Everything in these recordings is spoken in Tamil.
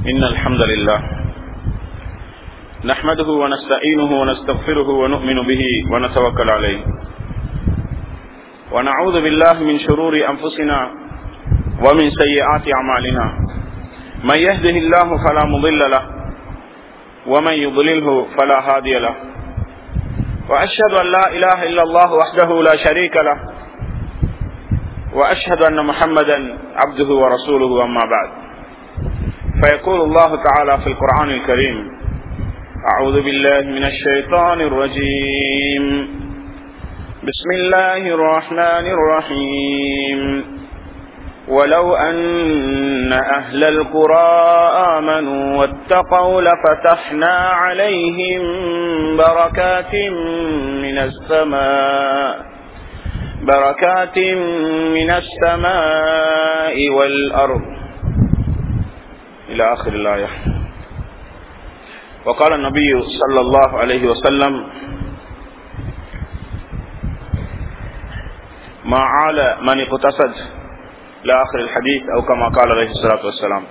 إن الحمد لله نحمده ونستعينه ونستغفره ونؤمن به ونتوكل عليه ونعوذ بالله من شرور أنفسنا ومن سيئات أعمالنا من يهده الله فلا مضل له ومن يضلله فلا هادي له وأشهد أن لا إله إلا الله وحده لا شريك له وأشهد أن محمدا عبده ورسوله أما بعد فيقول الله تعالى في القرآن الكريم أعوذ بالله من الشيطان الرجيم بسم الله الرحمن الرحيم ولو أن أهل القرى آمنوا واتقوا لفتحنا عليهم بركات من السماء بركات من السماء والأرض إلى آخر الآية وقال النبي صلى الله عليه وسلم ما عال من اقتصد إلى آخر الحديث أو كما قال عليه الصلاة والسلام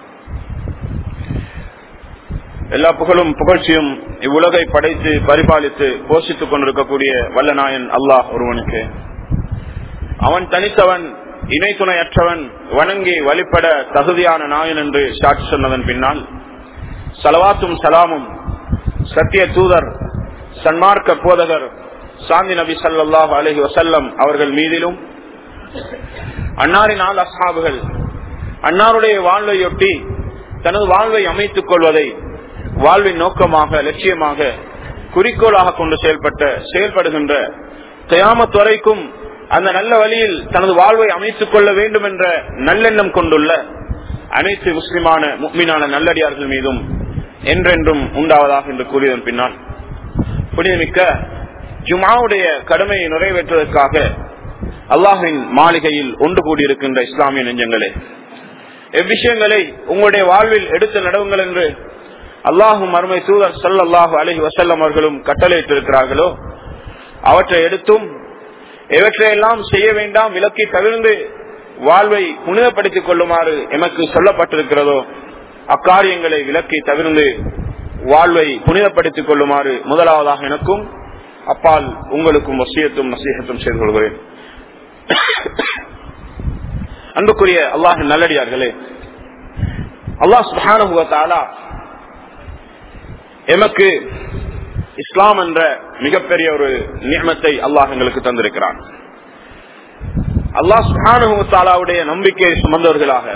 எல்லா புகழும் புகழ்ச்சியும் இவ்வுலகை படைத்து பரிபாலித்து போஷித்துக் கொண்டிருக்கக்கூடிய வல்லநாயன் அல்லாஹ் ஒருவனுக்கு அவன் தனித்தவன் இணை துணையற்றவன் வணங்கி வழிபட தகுதியான நாயன் என்று சாட்சி சொன்னதன் பின்னால் சலவாத்தும் சலாமும் சத்திய தூதர் சன்மார்க்க போதகர் சாந்தி நபி சல்லாஹ் அலஹி வசல்லம் அவர்கள் மீதிலும் அன்னாரின் ஆள் அசாபுகள் அன்னாருடைய வாழ்வையொட்டி தனது வாழ்வை அமைத்துக் கொள்வதை வாழ்வின் நோக்கமாக லட்சியமாக குறிக்கோளாக கொண்டு செயல்பட்ட செயல்படுகின்ற தயாமத் வரைக்கும் அந்த நல்ல வழியில் தனது வாழ்வை அமைத்துக் கொள்ள வேண்டும் என்ற நல்லெண்ணம் கொண்டுள்ள அனைத்து முஸ்லிமான முக்மீனான நல்லடியார்கள் மீதும் என்றென்றும் உண்டாவதாக என்று கூறியதன் பின்னால் புனிதமிக்க ஜுமாவுடைய கடமையை நிறைவேற்றுவதற்காக அல்லாஹின் மாளிகையில் ஒன்று கூடியிருக்கின்ற இஸ்லாமிய நெஞ்சங்களே எவ்விஷயங்களை உங்களுடைய வாழ்வில் எடுத்து நடவுங்கள் என்று அல்லாஹும் அருமை தூதர் சல்லாஹூ அலஹி வசல்லம் அவர்களும் கட்டளையிட்டிருக்கிறார்களோ அவற்றை எடுத்தும் எவற்றையெல்லாம் செய்ய வேண்டாம் விலக்கி தவிர்ந்து வாழ்வை புனிதப்படுத்திக் கொள்ளுமாறு எமக்கு சொல்லப்பட்டிருக்கிறதோ அக்காரியங்களை விலக்கி தவிர்ந்து வாழ்வை புனிதப்படுத்திக் கொள்ளுமாறு முதலாவதாக எனக்கும் அப்பால் உங்களுக்கும் வசியத்தும் நசீகத்தும் செய்து கொள்கிறேன் அன்புக்குரிய அல்லாஹ் நல்லடியார்களே அல்லாஹ் சுபானுபவத்தாலா எமக்கு இஸ்லாம் என்ற மிகப்பெரிய ஒரு நியமத்தை அல்லாஹ் எங்களுக்கு தந்திருக்கிறான் அல்லாஹ் சுஹானுடைய நம்பிக்கை சுமந்தவர்களாக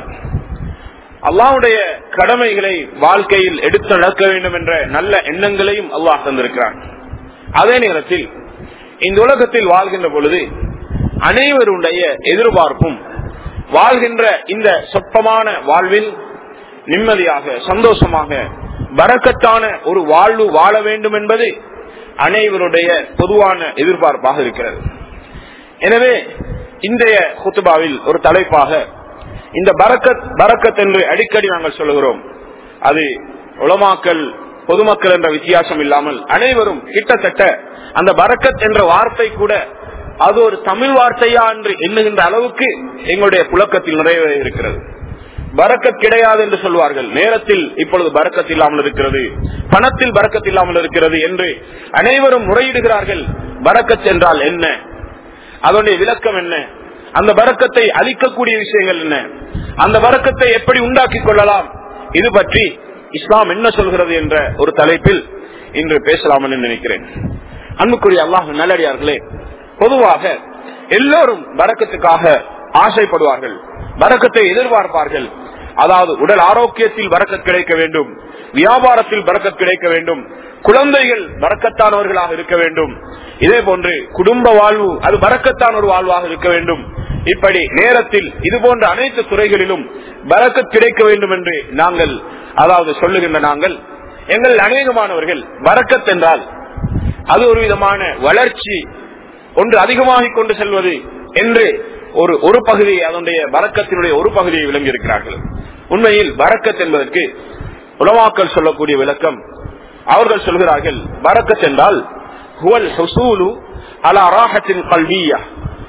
அல்லாவுடைய கடமைகளை வாழ்க்கையில் எடுத்து நடக்க வேண்டும் என்ற நல்ல எண்ணங்களையும் அல்லாஹ் தந்திருக்கிறான் அதே நேரத்தில் இந்த உலகத்தில் வாழ்கின்ற பொழுது அனைவருடைய எதிர்பார்ப்பும் வாழ்கின்ற இந்த சொற்பமான வாழ்வில் நிம்மதியாக சந்தோஷமாக வரக்கத்தான ஒரு வாழ்வு வாழ வேண்டும் என்பது அனைவருடைய பொதுவான எதிர்பார்ப்பாக இருக்கிறது எனவே இன்றைய குத்துபாவில் ஒரு தலைப்பாக இந்த பரக்கத் பரக்கத் என்று அடிக்கடி நாங்கள் சொல்லுகிறோம் அது உளமாக்கல் பொதுமக்கள் என்ற வித்தியாசம் இல்லாமல் அனைவரும் கிட்டத்தட்ட அந்த பரக்கத் என்ற வார்த்தை கூட அது ஒரு தமிழ் வார்த்தையா என்று எண்ணுகின்ற அளவுக்கு எங்களுடைய புழக்கத்தில் நிறைய இருக்கிறது பறக்கத் கிடையாது என்று சொல்வார்கள் நேரத்தில் இப்பொழுது பறக்கத் இல்லாமல் இருக்கிறது பணத்தில் பறக்கத் இல்லாமல் இருக்கிறது என்று அனைவரும் முறையிடுகிறார்கள் பறக்கத் என்றால் என்ன அதனுடைய விளக்கம் என்ன அந்த பறக்கத்தை அளிக்கக்கூடிய விஷயங்கள் என்ன அந்த பறக்கத்தை எப்படி உண்டாக்கி கொள்ளலாம் இது பற்றி இஸ்லாம் என்ன சொல்கிறது என்ற ஒரு தலைப்பில் இன்று பேசலாம் என்று நினைக்கிறேன் அன்புக்குரிய அல்லாஹ் நல்லடியார்களே பொதுவாக எல்லோரும் பறக்கத்துக்காக ஆசைப்படுவார்கள் பறக்கத்தை எதிர்பார்ப்பார்கள் அதாவது உடல் ஆரோக்கியத்தில் பறக்கத் கிடைக்க வேண்டும் வியாபாரத்தில் பறக்கத் கிடைக்க வேண்டும் குழந்தைகள் பறக்கத்தானவர்களாக இருக்க வேண்டும் இதே போன்று குடும்ப வாழ்வு அது பறக்கத்தான ஒரு வாழ்வாக இருக்க வேண்டும் இப்படி நேரத்தில் இது போன்ற அனைத்து துறைகளிலும் பறக்கத் கிடைக்க வேண்டும் என்று நாங்கள் அதாவது சொல்லுகின்ற நாங்கள் எங்கள் அநேகமானவர்கள் பறக்கத் என்றால் அது ஒரு விதமான வளர்ச்சி ஒன்று அதிகமாகிக் கொண்டு செல்வது என்று ஒரு ஒரு பகுதியை அதனுடைய பறக்கத்தினுடைய ஒரு பகுதியை விளங்கி இருக்கிறார்கள் உண்மையில் பறக்கத் என்பதற்கு உலமாக்கல் சொல்லக்கூடிய விளக்கம் அவர்கள் சொல்கிறார்கள் பறக்கத் என்றால் ஹுவல் ஹுசூலு அலா ராஹத்தின் கல்வியா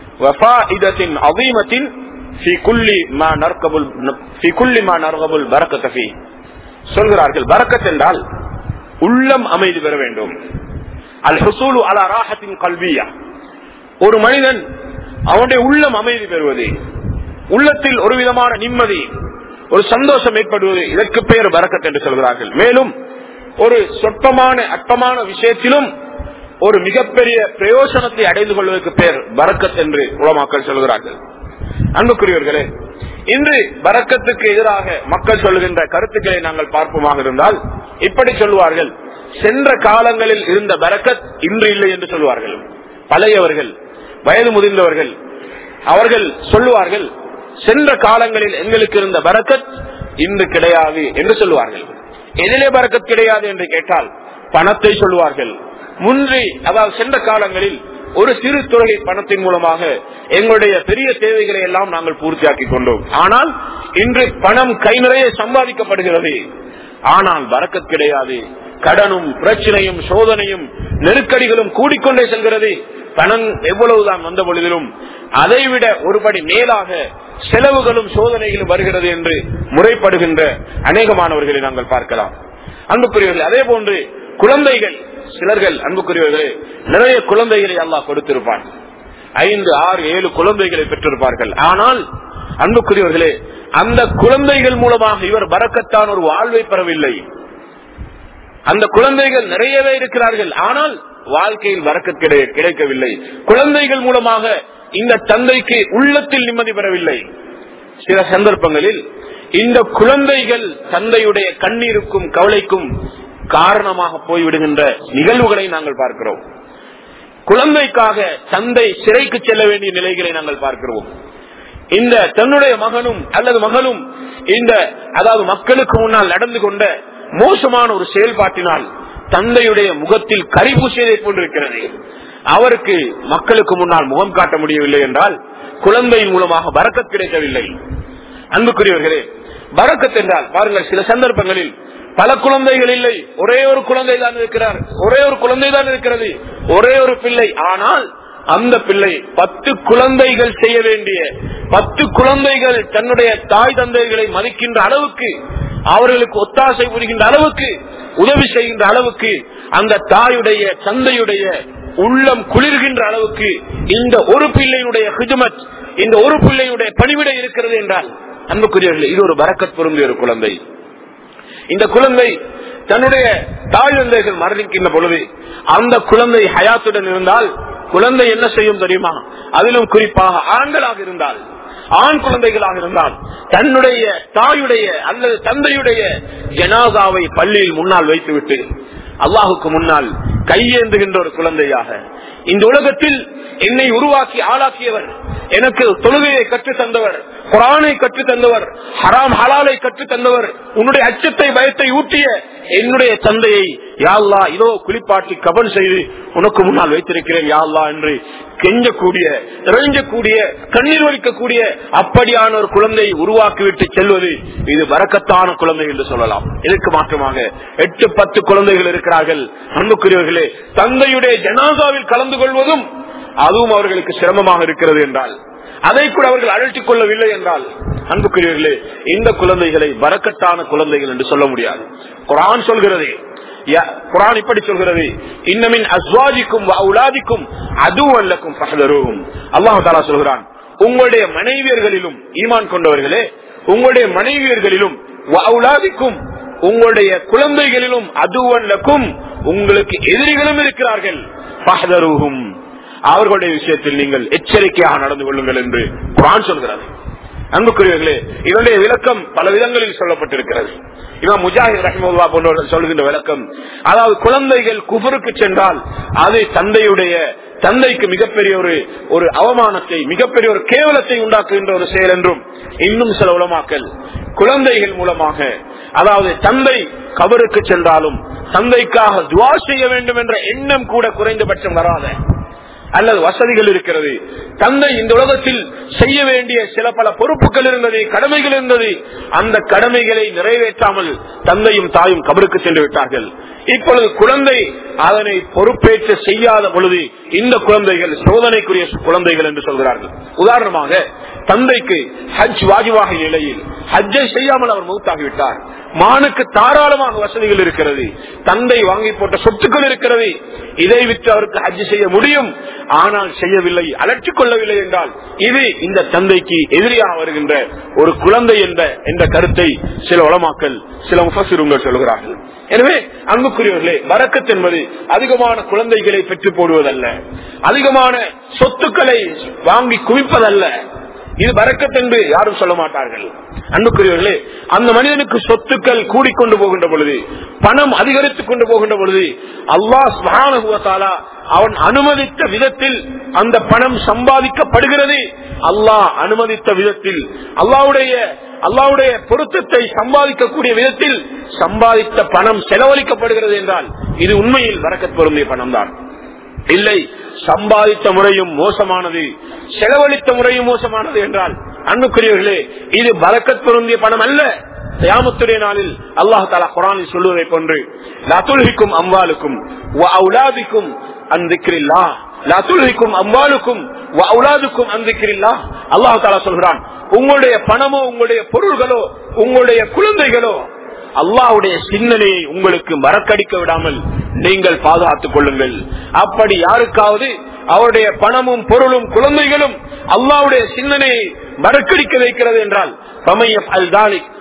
وفائدة عظيمة في كل ما نركب في كل ما نرغب البركة فيه சொல்கிறார்கள் பரக்கத் என்றால் உள்ளம் அமைதி பெற வேண்டும் அல் ஹசூலு அலா ராஹத்தின் கல்வியா ஒரு மனிதன் அவனுடைய உள்ளம் அமைதி பெறுவது உள்ளத்தில் ஒரு விதமான நிம்மதி ஒரு சந்தோஷம் ஏற்படுவது இதற்கு பெயர் பரக்கத் என்று சொல்கிறார்கள் மேலும் ஒரு சொற்பமான அற்பமான விஷயத்திலும் ஒரு மிகப்பெரிய பிரயோசனத்தை அடைந்து கொள்வதற்கு பெயர் பரக்கத் என்று உலமாக்கள் சொல்கிறார்கள் அன்புக்குரியவர்களே இன்று பரக்கத்துக்கு எதிராக மக்கள் சொல்லுகின்ற கருத்துக்களை நாங்கள் பார்ப்போமாக இருந்தால் இப்படி சொல்லுவார்கள் சென்ற காலங்களில் இருந்த பரக்கத் இன்று இல்லை என்று சொல்லுவார்கள் பழையவர்கள் வயது முதிர்ந்தவர்கள் அவர்கள் சொல்லுவார்கள் சென்ற காலங்களில் எங்களுக்கு இருந்த பரக்கத் இன்று கிடையாது என்று சொல்லுவார்கள் எதிலே பரக்கத் கிடையாது என்று கேட்டால் பணத்தை சொல்லுவார்கள் முன்றி அதாவது சென்ற காலங்களில் ஒரு சிறு தொகை பணத்தின் மூலமாக எங்களுடைய பெரிய தேவைகளை எல்லாம் நாங்கள் பூர்த்தியாக்கி கொண்டோம் ஆனால் இன்று பணம் கை நிறைய சம்பாதிக்கப்படுகிறது ஆனால் பறக்கத் கிடையாது கடனும் பிரச்சனையும் சோதனையும் நெருக்கடிகளும் கூடிக்கொண்டே செல்கிறது பணம் எவ்வளவுதான் வந்த பொழுதிலும் அதைவிட ஒருபடி மேலாக செலவுகளும் சோதனைகளும் வருகிறது என்று முறைப்படுகின்ற அநேகமானவர்களை நாங்கள் பார்க்கலாம் அன்புக்குரியவர்கள் அதே போன்று குழந்தைகள் சிலர்கள் அன்புக்குரியவர்களே நிறைய குழந்தைகளை அல்லாஹ் கொடுத்திருப்பான் ஐந்து ஆறு ஏழு குழந்தைகளை பெற்றிருப்பார்கள் ஆனால் அன்புக்குரியவர்களே அந்த குழந்தைகள் மூலமாக இவர் பறக்கத்தான் ஒரு வாழ்வை பெறவில்லை அந்த குழந்தைகள் நிறையவே இருக்கிறார்கள் ஆனால் வாழ்க்கையில் வரக்க கிடைக்கவில்லை குழந்தைகள் மூலமாக இந்த தந்தைக்கு உள்ளத்தில் நிம்மதி பெறவில்லை சில சந்தர்ப்பங்களில் இந்த குழந்தைகள் தந்தையுடைய கண்ணீருக்கும் கவலைக்கும் காரணமாக போய்விடுகின்ற நிகழ்வுகளை நாங்கள் பார்க்கிறோம் குழந்தைக்காக தந்தை சிறைக்கு செல்ல வேண்டிய நிலைகளை நாங்கள் பார்க்கிறோம் இந்த தன்னுடைய மகனும் அல்லது மகளும் இந்த அதாவது மக்களுக்கு முன்னால் நடந்து கொண்ட மோசமான ஒரு செயல்பாட்டினால் தந்தையுடைய முகத்தில் கரிபூசியதை போன்றிருக்கிறது அவருக்கு மக்களுக்கு முன்னால் முகம் காட்ட முடியவில்லை என்றால் குழந்தையின் மூலமாக பறக்கத் கிடைக்கவில்லை அன்புக்குரியவர்களே பறக்கத் என்றால் பாருங்கள் சில சந்தர்ப்பங்களில் பல குழந்தைகள் இல்லை ஒரே ஒரு குழந்தை தான் இருக்கிறார் ஒரே ஒரு குழந்தை தான் இருக்கிறது ஒரே ஒரு பிள்ளை ஆனால் அந்த பிள்ளை பத்து குழந்தைகள் செய்ய வேண்டிய பத்து குழந்தைகள் தன்னுடைய தாய் தந்தைகளை மதிக்கின்ற அளவுக்கு அவர்களுக்கு ஒத்தாசை புரிகின்ற அளவுக்கு உதவி செய்கின்ற அளவுக்கு அந்த தாயுடைய தந்தையுடைய உள்ளம் குளிர்கின்ற அளவுக்கு இந்த ஒரு பிள்ளையினுடைய ஹிஜமத் இந்த ஒரு பிள்ளையுடைய பணிவிடை இருக்கிறது என்றால் அன்புக்குரியவர்கள் இது ஒரு வரக்கத் பொருந்திய ஒரு குழந்தை இந்த குழந்தை தன்னுடைய தாய் தந்தைகள் மரணிக்கின்ற பொழுது அந்த குழந்தை ஹயாத்துடன் இருந்தால் குழந்தை என்ன செய்யும் தெரியுமா அதிலும் குறிப்பாக ஆண்களாக இருந்தால் ஆண் குழந்தைகளாக இருந்தால் தன்னுடைய தாயுடைய அல்லது தந்தையுடைய ஜனாதாவை பள்ளியில் முன்னால் வைத்துவிட்டு அல்லாஹுக்கு முன்னால் கையேந்துகின்ற ஒரு குழந்தையாக இந்த உலகத்தில் என்னை உருவாக்கி ஆளாக்கியவர் எனக்கு தொழுகையை கற்று தந்தவர் குரானை கற்று தந்தவர் ஹராம் ஹலாலை கற்று தந்தவர் உன்னுடைய அச்சத்தை பயத்தை ஊட்டிய என்னுடைய தந்தையை யாழ்லா இதோ குளிப்பாட்டி கபல் செய்து உனக்கு முன்னால் வைத்திருக்கிறேன் யாழ்லா என்று கெஞ்சக்கூடிய இறைஞ்சக்கூடிய கண்ணீர் வலிக்கக்கூடிய அப்படியான ஒரு குழந்தையை உருவாக்கிவிட்டு செல்வது இது வரக்கத்தான குழந்தை என்று சொல்லலாம் இதற்கு மாற்றமாக எட்டு பத்து குழந்தைகள் இருக்கிறார்கள் அன்புக்குரியவர்களே தந்தையுடைய ஜனாதாவில் கலந்து கொள்வதும் அதுவும் அவர்களுக்கு சிரமமாக இருக்கிறது என்றால் அதை கூட அவர்கள் அழைத்துக் கொள்ளவில்லை என்றால் அன்புக்குரியவர்களே இந்த குழந்தைகளை வரக்கட்டான குழந்தைகள் என்று சொல்ல முடியாது குரான் சொல்கிறது குரான் இப்படி சொல்கிறது இன்னமின் அஸ்வாதிக்கும் உலாதிக்கும் அது அல்லக்கும் பகதரும் அல்லாஹு தாலா சொல்கிறான் உங்களுடைய மனைவியர்களிலும் ஈமான் கொண்டவர்களே உங்களுடைய மனைவியர்களிலும் உலாதிக்கும் உங்களுடைய குழந்தைகளிலும் அதுவல்லக்கும் உங்களுக்கு எதிரிகளும் இருக்கிறார்கள் பகதருகும் அவர்களுடைய விஷயத்தில் நீங்கள் எச்சரிக்கையாக நடந்து கொள்ளுங்கள் என்று குரான் சொல்கிறது அன்புக்குரியவர்களே இதனுடைய விளக்கம் பல விதங்களில் சொல்லப்பட்டிருக்கிறது இவன் முஜாஹித் ரஹிமுல்லா போன்றவர்கள் சொல்கின்ற விளக்கம் அதாவது குழந்தைகள் குபருக்கு சென்றால் அது தந்தையுடைய தந்தைக்கு மிகப்பெரிய ஒரு ஒரு அவமானத்தை மிகப்பெரிய ஒரு கேவலத்தை உண்டாக்குகின்ற ஒரு செயல் என்றும் இன்னும் சில உலமாக்கல் குழந்தைகள் மூலமாக அதாவது தந்தை கபருக்கு சென்றாலும் தந்தைக்காக துவா செய்ய வேண்டும் என்ற எண்ணம் கூட குறைந்தபட்சம் வராத அல்லது வசதிகள் இருக்கிறது தந்தை இந்த உலகத்தில் செய்ய வேண்டிய சில பல பொறுப்புகள் இருந்தது கடமைகள் இருந்தது அந்த கடமைகளை நிறைவேற்றாமல் தந்தையும் தாயும் கபருக்கு சென்று விட்டார்கள் இப்பொழுது குழந்தை அதனை பொறுப்பேற்று செய்யாத பொழுது இந்த குழந்தைகள் சோதனைக்குரிய குழந்தைகள் என்று சொல்கிறார்கள் உதாரணமாக தந்தைக்கு ஹஜ் வாஜிவாக நிலையில் ஹஜ்ஜை செய்யாமல் அவர் மௌத்தாகிவிட்டார் மானுக்கு தாராளமாக வசதிகள் இருக்கிறது தந்தை வாங்கி போட்ட சொத்துக்கள் இருக்கிறது இதை விற்று அவருக்கு ஹஜ் செய்ய முடியும் ஆனால் செய்யவில்லை அலற்றிக் கொள்ளவில்லை என்றால் இது இந்த தந்தைக்கு எதிரியாக வருகின்ற ஒரு குழந்தை என்ற என்ற கருத்தை சில உளமாக்கல் சில முஃபசிருங்கள் சொல்கிறார்கள் எனவே அன்புக்குரியவர்களே வரக்கத் என்பது அதிகமான குழந்தைகளை பெற்று போடுவதல்ல அதிகமான சொத்துக்களை வாங்கி குவிப்பதல்ல இது வரக்கத் என்று யாரும் சொல்ல மாட்டார்கள் அன்புக்குரியவர்களே அந்த மனிதனுக்கு சொத்துக்கள் கூடிக்கொண்டு போகின்ற பொழுது பணம் அதிகரித்துக் கொண்டு போகின்ற பொழுது அல்லாஹ் சுகானுகுவத்தாலா அவன் அனுமதித்த விதத்தில் அந்த பணம் சம்பாதிக்கப்படுகிறது அல்லாஹ் அனுமதித்த விதத்தில் அல்லாவுடைய அல்லாவுடைய பொருத்தத்தை சம்பாதிக்கக்கூடிய விதத்தில் சம்பாதித்த பணம் செலவழிக்கப்படுகிறது என்றால் இது உண்மையில் வரக்கத் பொருந்திய பணம் தான் இல்லை சம்பாதித்த முறையும் மோசமானது செலவழித்த முறையும் மோசமானது என்றால் அன்புக்குரியவர்களே இது பலக்கத் பொருந்திய பணம் அல்ல தயாமத்துடைய நாளில் அல்லாஹ் தாலா குரானில் சொல்லுவதை போன்று லத்துல்ஹிக்கும் அம்பாலுக்கும் அவுலாதிக்கும் அந்திக்கிறில்லா லத்துல்ஹிக்கும் அம்பாலுக்கும் அவுலாதுக்கும் அந்திக்கிறில்லா அல்லாஹ் தாலா சொல்கிறான் உங்களுடைய பணமோ உங்களுடைய பொருள்களோ உங்களுடைய குழந்தைகளோ அல்லாவுடைய சிந்தனையை உங்களுக்கு மறக்கடிக்க விடாமல் நீங்கள் பாதுகாத்துக் கொள்ளுங்கள் அப்படி யாருக்காவது அவருடைய பணமும் பொருளும் குழந்தைகளும் அல்லாவுடைய சிந்தனையை மறக்கடிக்க வைக்கிறது என்றால் சமயம் அல் தாலிக்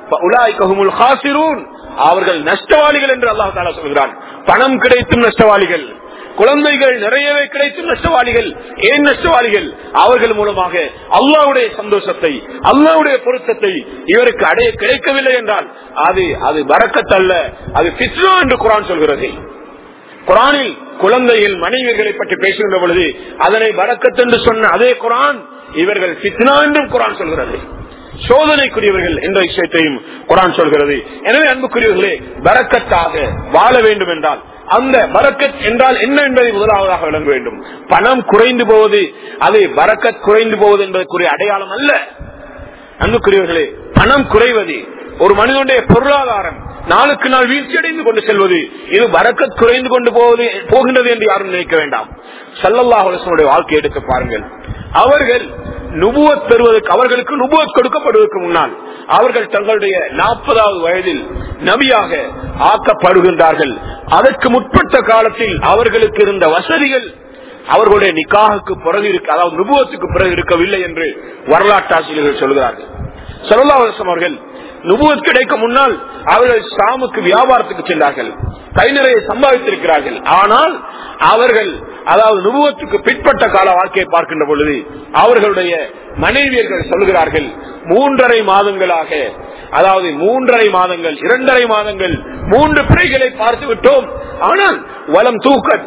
அவர்கள் நஷ்டவாளிகள் என்று அல்லாஹ் தாலா சொல்கிறான் பணம் கிடைத்தும் நஷ்டவாளிகள் குழந்தைகள் நிறையவே கிடைத்தும் நஷ்டவாளிகள் ஏன் நஷ்டவாளிகள் அவர்கள் மூலமாக அல்லாவுடைய சந்தோஷத்தை அல்லாவுடைய பொருத்தத்தை இவருக்கு அடைய கிடைக்கவில்லை என்றால் அது அது வரக்கத்தல்ல அது பிஸ்ரோ என்று குரான் சொல்கிறது குரானில் குழந்தைகள் மனைவிகளை பற்றி பேசுகின்ற பொழுது அதனை வரக்கத் என்று சொன்ன அதே குரான் இவர்கள் பித்னா என்றும் குரான் சொல்கிறது சோதனைக்குரியவர்கள் என்ற விஷயத்தையும் குரான் சொல்கிறது எனவே அன்புக்குரியவர்களே வரக்கத்தாக வாழ வேண்டும் என்றால் அந்த வரக்கத் என்றால் என்ன என்பதை முதலாவதாக விளங்க வேண்டும் பணம் குறைந்து போவது அது வரக்கத் குறைந்து போவது என்பதற்குரிய அடையாளம் அல்ல அன்புக்குரியவர்களே பணம் குறைவது ஒரு மனிதனுடைய பொருளாதாரம் நாளுக்கு நாள் வீழ்ச்சியடைந்து கொண்டு செல்வது இது வரக்கத் குறைந்து கொண்டு போவது போகின்றது என்று யாரும் நினைக்க வேண்டாம் சல்லல்லாஹுடைய வாழ்க்கை எடுத்து பாருங்கள் அவர்கள் நுபுவத் பெறுவதற்கு அவர்களுக்கு நுபுவத் கொடுக்கப்படுவதற்கு முன்னால் அவர்கள் தங்களுடைய நாற்பதாவது வயதில் நபியாக ஆக்கப்படுகின்றார்கள் அதற்கு முற்பட்ட காலத்தில் அவர்களுக்கு இருந்த வசதிகள் அவர்களுடைய நிக்காகுக்கு பிறகு இருக்க அதாவது நுபுவத்துக்கு பிறகு இருக்கவில்லை என்று வரலாற்றாசிரியர்கள் சொல்கிறார்கள் சல்லாஹம் அவர்கள் நுபுவத் கிடைக்க முன்னால் அவர்கள் சாமுக்கு வியாபாரத்துக்கு சென்றார்கள் கை நிறைய சம்பாதித்திருக்கிறார்கள் ஆனால் அவர்கள் அதாவது நுபுவத்துக்கு பிற்பட்ட கால வாழ்க்கையை பார்க்கின்ற பொழுது அவர்களுடைய மனைவியர்கள் சொல்கிறார்கள் மூன்றரை மாதங்களாக அதாவது மூன்றரை மாதங்கள் இரண்டரை மாதங்கள் மூன்று பிறைகளை பார்த்து விட்டோம் ஆனால் வலம் தூக்கத்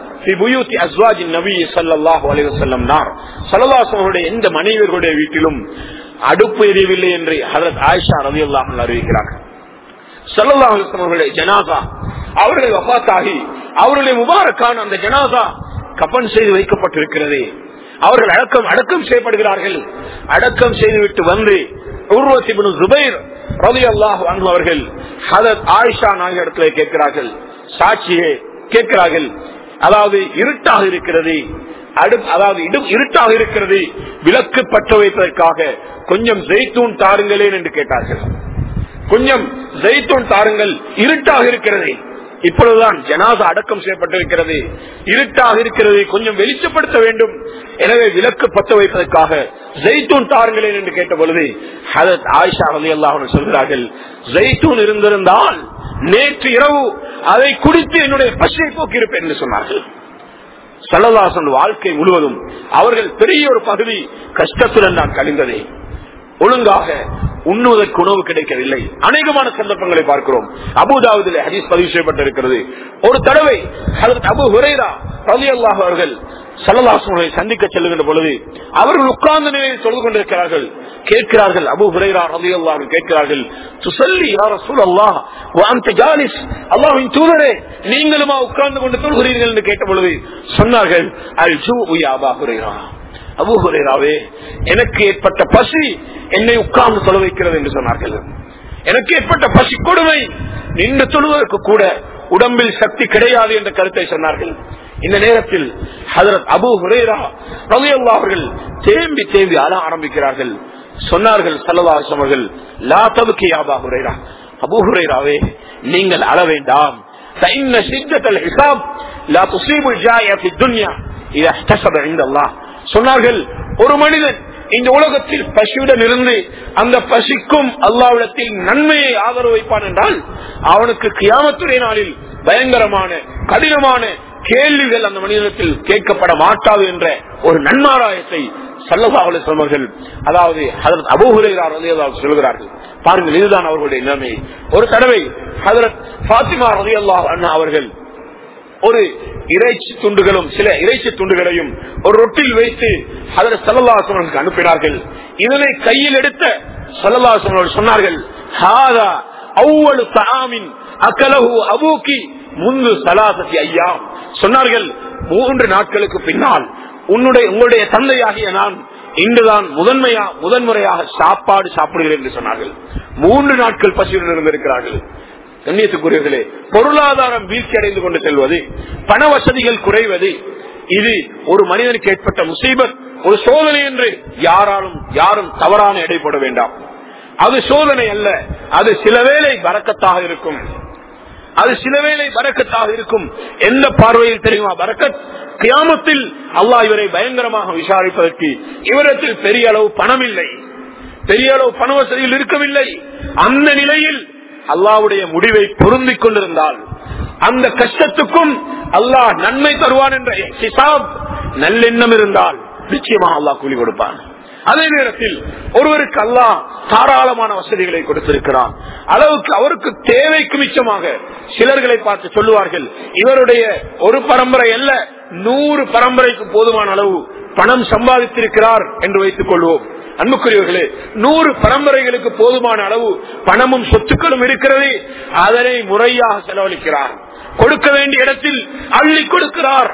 எந்த மனைவியர்களுடைய வீட்டிலும் அடுப்பு எரியவில்லை என்று ஹதரத் ஆயிஷா ரவி அல்லாமல் அறிவிக்கிறார்கள் சல்லாஹுடைய ஜனாசா அவர்கள் வபாத்தாகி அவருடைய முபாரக்கான அந்த ஜனாசா கப்பன் செய்து வைக்கப்பட்டிருக்கிறது அவர்கள் அடக்கம் அடக்கம் செய்யப்படுகிறார்கள் அடக்கம் செய்துவிட்டு வந்து உருவத்தி ஜுபைர் ரவி அல்லாஹ் அவர்கள் ஹதத் ஆயிஷா நாயகத்திலே கேட்கிறார்கள் சாட்சியே கேட்கிறார்கள் அதாவது இருட்டாக இருக்கிறது அதாவது இருட்டாக இருக்கிறது விளக்கு பற்ற வைப்பதற்காக கொஞ்சம் ஜெய்தூன் தாருங்களேன் என்று கேட்டார்கள் கொஞ்சம் ஜெய்தூன் தாருங்கள் இருட்டாக இருக்கிறது இப்பொழுதுதான் ஜனாசா அடக்கம் செய்யப்பட்டிருக்கிறது இருட்டாக இருக்கிறது கொஞ்சம் வெளிச்சப்படுத்த வேண்டும் எனவே விளக்கு பத்த வைப்பதற்காக ஜெய்தூன் தாருங்களேன் என்று கேட்ட பொழுது ஹதத் ஆயிஷா அலி அல்லாஹ் சொல்கிறார்கள் ஜெய்தூன் இருந்திருந்தால் நேற்று இரவு அதை குடித்து என்னுடைய பசியை போக்கியிருப்பேன் என்று சொன்னார்கள் சல்லதாசன் வாழ்க்கை முழுவதும் அவர்கள் பெரிய ஒரு பகுதி கஷ்டத்துடன் தான் கழிந்ததே ஒழுங்காக உண்ணுவதற்கு உணவு கிடைக்கவில்லை அநேகமான சந்தர்ப்பங்களை பார்க்கிறோம் அபுதாவதில் ஹதீஸ் பதிவு செய்யப்பட்டிருக்கிறது ஒரு தடவை அபு ஹுரேரா ரவி அல்லாஹ் அவர்கள் சல்லதாசனை சந்திக்க செல்லுகின்ற பொழுது அவர்கள் உட்கார்ந்த நிலையில் சொல்து கொண்டிருக்கிறார்கள் கேட்கிறார்கள் அபு ஹுரேரா ரவி அல்லாஹ் கேட்கிறார்கள் துசல்லி யார சூழ் அல்லாஹ் அந்த ஜாலிஸ் அல்லாஹின் தூதரே நீங்களுமா உட்கார்ந்து கொண்டு சொல்கிறீர்கள் என்று கேட்ட பொழுது சொன்னார்கள் அல் ஜூ அபா ஹுரேரா அபுகுரேராவே எனக்கு ஏற்பட்ட பசி என்னை உட்கார்ந்து தொலை வைக்கிறது என்று சொன்னார்கள் எனக்கு ஏற்பட்ட பசி கொடுமை நின்று தொழுவதற்கு கூட உடம்பில் சக்தி கிடையாது என்ற கருத்தை சொன்னார்கள் இந்த நேரத்தில் ஹதரத் அபு ஹுரேரா ரவி அவர்கள் தேம்பி தேம்பி அழ ஆரம்பிக்கிறார்கள் சொன்னார்கள் சல்லல்லாஹு அவர்கள் லா தபுக்கி யாபா ஹுரைரா அபூ ஹுரைராவே நீங்கள் அழ வேண்டாம் فإن شدة الحساب لا تصيب الجائع في الدنيا إذا احتسب عند الله சொன்னார்கள் ஒரு மனிதன் இந்த உலகத்தில் பசியுடன் இருந்து அந்த பசிக்கும் அல்லாவிடத்தில் நன்மையை ஆதரவு வைப்பான் என்றால் அவனுக்கு கியாமத்துடைய நாளில் பயங்கரமான கடினமான கேள்விகள் அந்த மனிதத்தில் கேட்கப்பட மாட்டாது என்ற ஒரு நன்மாராயத்தை சல்லபாவல சொல்வார்கள் அதாவது ஹதரத் அபூஹுரையார் ரலியல்லாஹு சொல்கிறார்கள் பாருங்கள் இதுதான் அவர்களுடைய நிலைமை ஒரு தடவை ஹதரத் ஃபாத்திமா ரலியல்லாஹு அன்ஹா அவர்கள் ஒரு இறைச்சி துண்டுகளும் சில இறைச்சி துண்டுகளையும் ஒரு ரொட்டில் வைத்து அதில் சல்லல்லாசவர்களுக்கு அனுப்பினார்கள் இதனை கையில் எடுத்த சல்லல்லாசவர்கள் சொன்னார்கள் ஹாதா அவ்வளவு தாமின் அக்கலகு அபூக்கி முந்து சலாசத்தி ஐயா சொன்னார்கள் மூன்று நாட்களுக்கு பின்னால் உன்னுடைய உங்களுடைய தந்தையாகிய நான் இன்றுதான் முதன்மையா முதன்முறையாக சாப்பாடு சாப்பிடுகிறேன் என்று சொன்னார்கள் மூன்று நாட்கள் பசியுடன் இருந்திருக்கிறார்கள் கண்ணியத்துக்குரியவர்களே பொருளாதாரம் வீழ்ச்சி அடைந்து கொண்டு செல்வது பண வசதிகள் குறைவது இது ஒரு மனிதனுக்கு ஏற்பட்ட முசீபத் ஒரு சோதனை என்று யாராலும் யாரும் தவறான எடை போட வேண்டாம் அது சோதனை அல்ல அது சில வேளை வரக்கத்தாக இருக்கும் அது சில வேளை வரக்கத்தாக இருக்கும் எந்த பார்வையில் தெரியுமா வரக்கத் கியாமத்தில் அல்லாஹ் இவரை பயங்கரமாக விசாரிப்பதற்கு இவரத்தில் பெரிய அளவு பணம் இல்லை பெரிய அளவு பண வசதியில் இருக்கவில்லை அந்த நிலையில் அல்லாவுடைய முடிவை பொருந்திக் கொண்டிருந்தால் அந்த கஷ்டத்துக்கும் அல்லாஹ் நன்மை தருவான் என்ற ஹிசாப் நல்லெண்ணம் இருந்தால் நிச்சயமாக அல்லாஹ் கூலி கொடுப்பான் அதே நேரத்தில் ஒருவருக்கு அல்லாஹ் தாராளமான வசதிகளை கொடுத்திருக்கிறான் அளவுக்கு அவருக்கு தேவைக்கு மிச்சமாக சிலர்களை பார்த்து சொல்லுவார்கள் இவருடைய ஒரு பரம்பரை அல்ல நூறு பரம்பரைக்கு போதுமான அளவு பணம் சம்பாதித்திருக்கிறார் என்று வைத்துக் கொள்வோம் அன்புக்குரியவர்களே நூறு பரம்பரைகளுக்கு போதுமான அளவு பணமும் சொத்துக்களும் இருக்கிறது அதனை முறையாக செலவழிக்கிறார் கொடுக்க வேண்டிய இடத்தில் அள்ளி கொடுக்கிறார்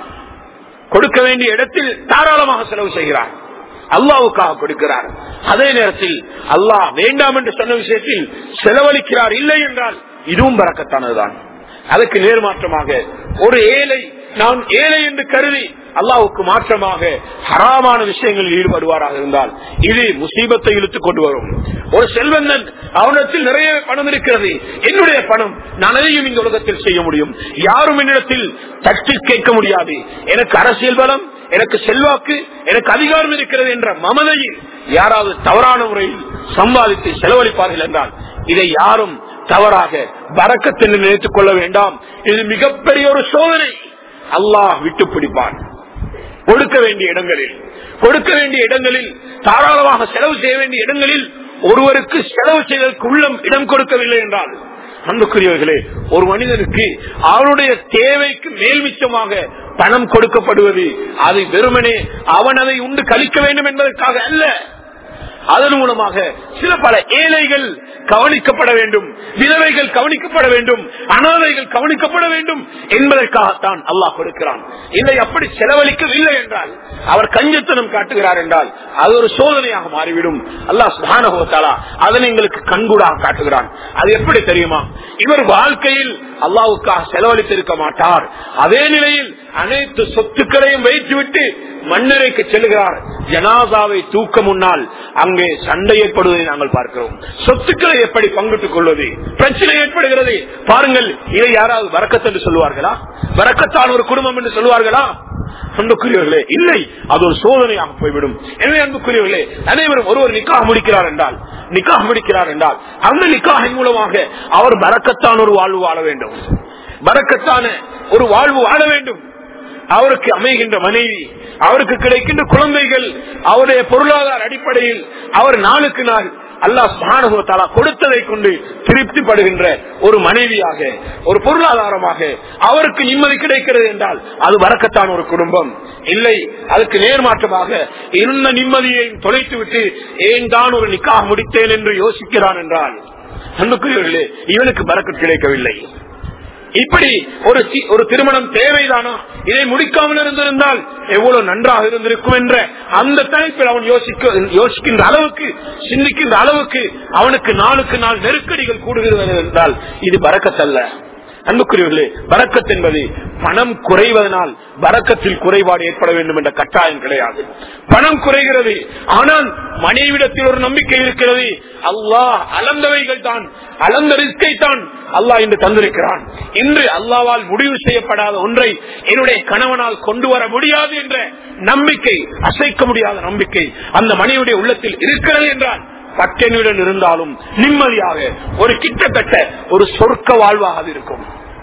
கொடுக்க வேண்டிய இடத்தில் தாராளமாக செலவு செய்கிறார் அல்லாவுக்காக கொடுக்கிறார் அதே நேரத்தில் அல்லாஹ் வேண்டாம் என்று சொன்ன விஷயத்தில் செலவழிக்கிறார் இல்லை என்றால் இதுவும் பறக்கத்தானதுதான் அதுக்கு நேர்மாற்றமாக ஒரு ஏழை நான் ஏழை என்று கருதி அல்லாவுக்கு மாற்றமாக ஹராமான விஷயங்களில் ஈடுபடுவாராக இருந்தால் இது முசீபத்தை இழுத்துக் கொண்டு வரும் ஒரு செல்வந்தன் அவனிடத்தில் நிறைய பணம் இருக்கிறது என்னுடைய பணம் நான் அதையும் இந்த உலகத்தில் செய்ய முடியும் யாரும் என்னிடத்தில் தட்டி கேட்க முடியாது எனக்கு அரசியல் பலம் எனக்கு செல்வாக்கு எனக்கு அதிகாரம் இருக்கிறது என்ற மமதையில் யாராவது தவறான முறையில் சம்பாதித்து செலவழிப்பார்கள் என்றால் இதை யாரும் தவறாக பறக்கத்தென்று நினைத்துக் கொள்ள வேண்டாம் இது மிகப்பெரிய ஒரு சோதனை அல்லாஹ் விட்டு பிடிப்பான் கொடுக்க வேண்டிய இடங்களில் கொடுக்க வேண்டிய இடங்களில் தாராளமாக செலவு செய்ய வேண்டிய இடங்களில் ஒருவருக்கு செலவு செய்வதற்கு உள்ளம் இடம் கொடுக்கவில்லை என்றால் அன்புக்குரியவர்களே ஒரு மனிதனுக்கு அவனுடைய தேவைக்கு மேல்மிச்சமாக பணம் கொடுக்கப்படுவது அது வெறுமனே அவன் அதை உண்டு கழிக்க வேண்டும் என்பதற்காக அல்ல அதன் மூலமாக சில பல ஏழைகள் கவனிக்கப்பட வேண்டும் விதவைகள் கவனிக்கப்பட வேண்டும் அனாதைகள் கவனிக்கப்பட வேண்டும் என்பதற்காகத்தான் அல்லாஹ் கொடுக்கிறான் இல்லை அப்படி செலவழிக்கவில்லை என்றால் அவர் கஞ்சத்தனம் காட்டுகிறார் என்றால் அது ஒரு சோதனையாக மாறிவிடும் அல்லாஹ் சுகானகோத்தாலா அதனை எங்களுக்கு கண்கூடாக காட்டுகிறான் அது எப்படி தெரியுமா இவர் வாழ்க்கையில் அல்லாவுக்காக செலவழித்திருக்க மாட்டார் அதே நிலையில் அனைத்து சொத்துக்களையும் வைத்துவிட்டு மன்னரைக்கு செல்கிறார் ஜனாதாவை தூக்க முன்னால் அங்கே சண்டை ஏற்படுவதை நாங்கள் பார்க்கிறோம் சொத்துக்களை எப்படி பங்கிட்டுக் கொள்வது பிரச்சனை ஏற்படுகிறது பாருங்கள் இதை யாராவது வரக்கத்து என்று சொல்லுவார்களா வரக்கத்தான் ஒரு குடும்பம் என்று சொல்லுவார்களா அன்புக்குரியவர்களே இல்லை அது ஒரு சோதனையாக போய்விடும் எனவே அன்புக்குரியவர்களே அனைவரும் ஒருவர் நிக்காக முடிக்கிறார் என்றால் நிக்காக முடிக்கிறார் என்றால் அந்த நிக்காகின் மூலமாக அவர் பறக்கத்தான் ஒரு வாழ்வு வாழ வேண்டும் பறக்கத்தான ஒரு வாழ்வு வாழ வேண்டும் அவருக்கு அமைகின்ற மனைவி அவருக்கு கிடைக்கின்ற குழந்தைகள் அவருடைய பொருளாதார அடிப்படையில் அவர் நாளுக்கு நாள் அல்லாஹ் சுபானுகத்தாலா கொடுத்ததை கொண்டு திருப்திப்படுகின்ற ஒரு மனைவியாக ஒரு பொருளாதாரமாக அவருக்கு நிம்மதி கிடைக்கிறது என்றால் அது வரக்கத்தான் ஒரு குடும்பம் இல்லை அதுக்கு நேர்மாற்றமாக இருந்த நிம்மதியை தொலைத்து விட்டு ஏன் தான் ஒரு நிக்காக முடித்தேன் என்று யோசிக்கிறான் என்றால் அன்புக்குரியவர்களே இவனுக்கு பறக்கத் கிடைக்கவில்லை இப்படி ஒரு ஒரு திருமணம் தேவைதானா இதை முடிக்காமல் இருந்திருந்தால் எவ்வளவு நன்றாக இருந்திருக்கும் என்ற அந்த தலைப்பில் அவன் யோசிக்க யோசிக்கின்ற அளவுக்கு சிந்திக்கின்ற அளவுக்கு அவனுக்கு நாளுக்கு நாள் நெருக்கடிகள் கூடுகிறது என்றால் இது பறக்கத்தல்ல அன்புக்குரியவர்களே பறக்கத் என்பது பணம் குறைவதனால் பறக்கத்தில் குறைபாடு ஏற்பட வேண்டும் என்ற கட்டாயம் கிடையாது பணம் குறைகிறது ஆனால் மனைவிடத்தில் ஒரு நம்பிக்கை இருக்கிறது அல்லாஹ் அளந்தவைகள் தான் அளந்த ரிஸ்கை தான் அல்லாஹ் இன்று தந்திருக்கிறான் இன்று அல்லாவால் முடிவு செய்யப்படாத ஒன்றை என்னுடைய கணவனால் கொண்டு வர முடியாது என்ற நம்பிக்கை அசைக்க முடியாத நம்பிக்கை அந்த மனைவியுடைய உள்ளத்தில் இருக்கிறது என்றால் பட்டனுடன் இருந்தாலும் நிம்மதியாக ஒரு கிட்டத்தட்ட ஒரு சொர்க்க வாழ்வாக அது இருக்கும்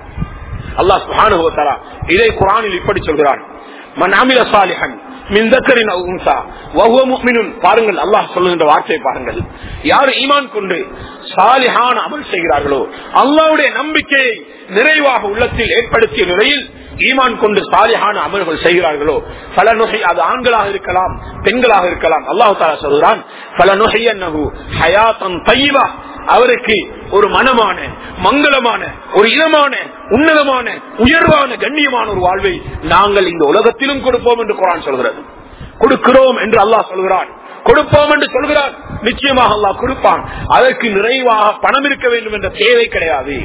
அல்லாஹ் சுபானுபவத்தரா இதை குரானில் இப்படி சொல்கிறான் மன் அமில சாலிஹன் மின் தக்கரின் அவ் உன்சா வஹுவ முஃமினுன். பாருங்கள் அல்லாஹ் சொல்லுகின்ற வார்த்தையை பாருங்கள் யார் ஈமான் கொண்டு சாலிஹான அமல் செய்கிறார்களோ அல்லாஹ்வுடைய நம்பிக்கையை நிறைவாக உள்ளத்தில் ஏற்படுத்திய நிலையில் ஈமான் கொண்டு சாலிஹான அமல்கள் செய்கிறார்களோ பல நுகை அது ஆண்களாக இருக்கலாம் பெண்களாக இருக்கலாம் அல்லாஹு தாலா சொல்கிறான் பல நுகை ஹயாத்தன் தைவா அவருக்கு ஒரு மனமான மங்களமான ஒரு இதமான உன்னதமான உயர்வான கண்ணியமான ஒரு வாழ்வை நாங்கள் இந்த உலகத்திலும் கொடுப்போம் என்று குரான் சொல்கிறது கொடுக்கிறோம் என்று அல்லாஹ் சொல்கிறான் கொடுப்போம் என்று சொல்கிறான் நிச்சயமாக அல்லாஹ் கொடுப்பான் அதற்கு நிறைவாக பணம் இருக்க வேண்டும் என்ற தேவை கிடையாது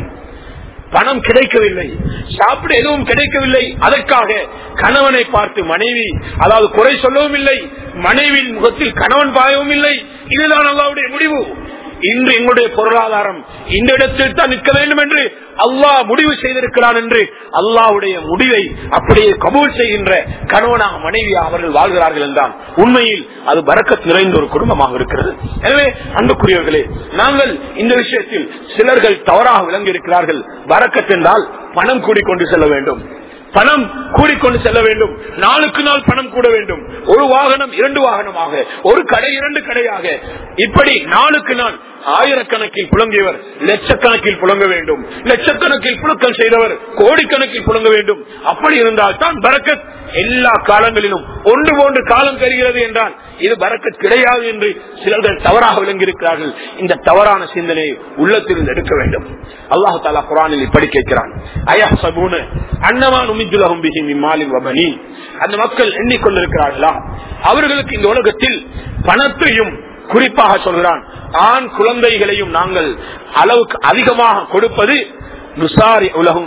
பணம் கிடைக்கவில்லை சாப்பிட எதுவும் கிடைக்கவில்லை அதற்காக கணவனை பார்த்து மனைவி அதாவது குறை சொல்லவும் இல்லை மனைவியின் முகத்தில் கணவன் பாயவும் இல்லை இதுதான் அல்லாவுடைய முடிவு இன்று எங்களுடைய பொருளாதாரம் இந்த இடத்தில் தான் நிற்க வேண்டும் என்று அல்லாஹ் முடிவு செய்திருக்கிறான் என்று அல்லாஹ்வுடைய முடிவை அப்படியே கபூல் செய்கின்ற கணவனாக மனைவியாக அவர்கள் வாழ்கிறார்கள் என்றால் உண்மையில் அது பறக்கத் நிறைந்த ஒரு குடும்பமாக இருக்கிறது எனவே அன்புக்குரியவர்களே நாங்கள் இந்த விஷயத்தில் சிலர்கள் தவறாக விளங்கி இருக்கிறார்கள் பறக்கத் என்றால் பணம் கூடிக்கொண்டு செல்ல வேண்டும் பணம் கூடிக்கொண்டு செல்ல வேண்டும் நாளுக்கு நாள் பணம் கூட வேண்டும் ஒரு வாகனம் இரண்டு வாகனமாக ஒரு கடை இரண்டு கடையாக இப்படி நாளுக்கு நாள் ஆயிரக்கணக்கில் புலங்கியவர் லட்சக்கணக்கில் புலங்க வேண்டும் லட்சக்கணக்கில் புழுக்கம் செய்தவர் கோடிக்கணக்கில் புலங்க வேண்டும் அப்படி இருந்தால் தான் பரக்கத் எல்லா காலங்களிலும் ஒன்று போன்று காலம் பெறுகிறது என்றால் இது பரக்கத் கிடையாது என்று சிலர்கள் தவறாக விளங்கியிருக்கிறார்கள் இந்த தவறான சிந்தனையை உள்ளத்தில் எடுக்க வேண்டும் அல்லாஹு தாலா குரானில் இப்படி கேட்கிறான் அயா சபூன அன்னவான் உமிஜுலகும் பிஹி மிம்மாலின் வபனி அந்த மக்கள் எண்ணிக்கொண்டிருக்கிறார்களா அவர்களுக்கு இந்த உலகத்தில் பணத்தையும் குறிப்பாக சொல்கிறான் ஆண் குழந்தைகளையும் நாங்கள் அளவுக்கு அதிகமாக கொடுப்பது நுசாரி உலகம்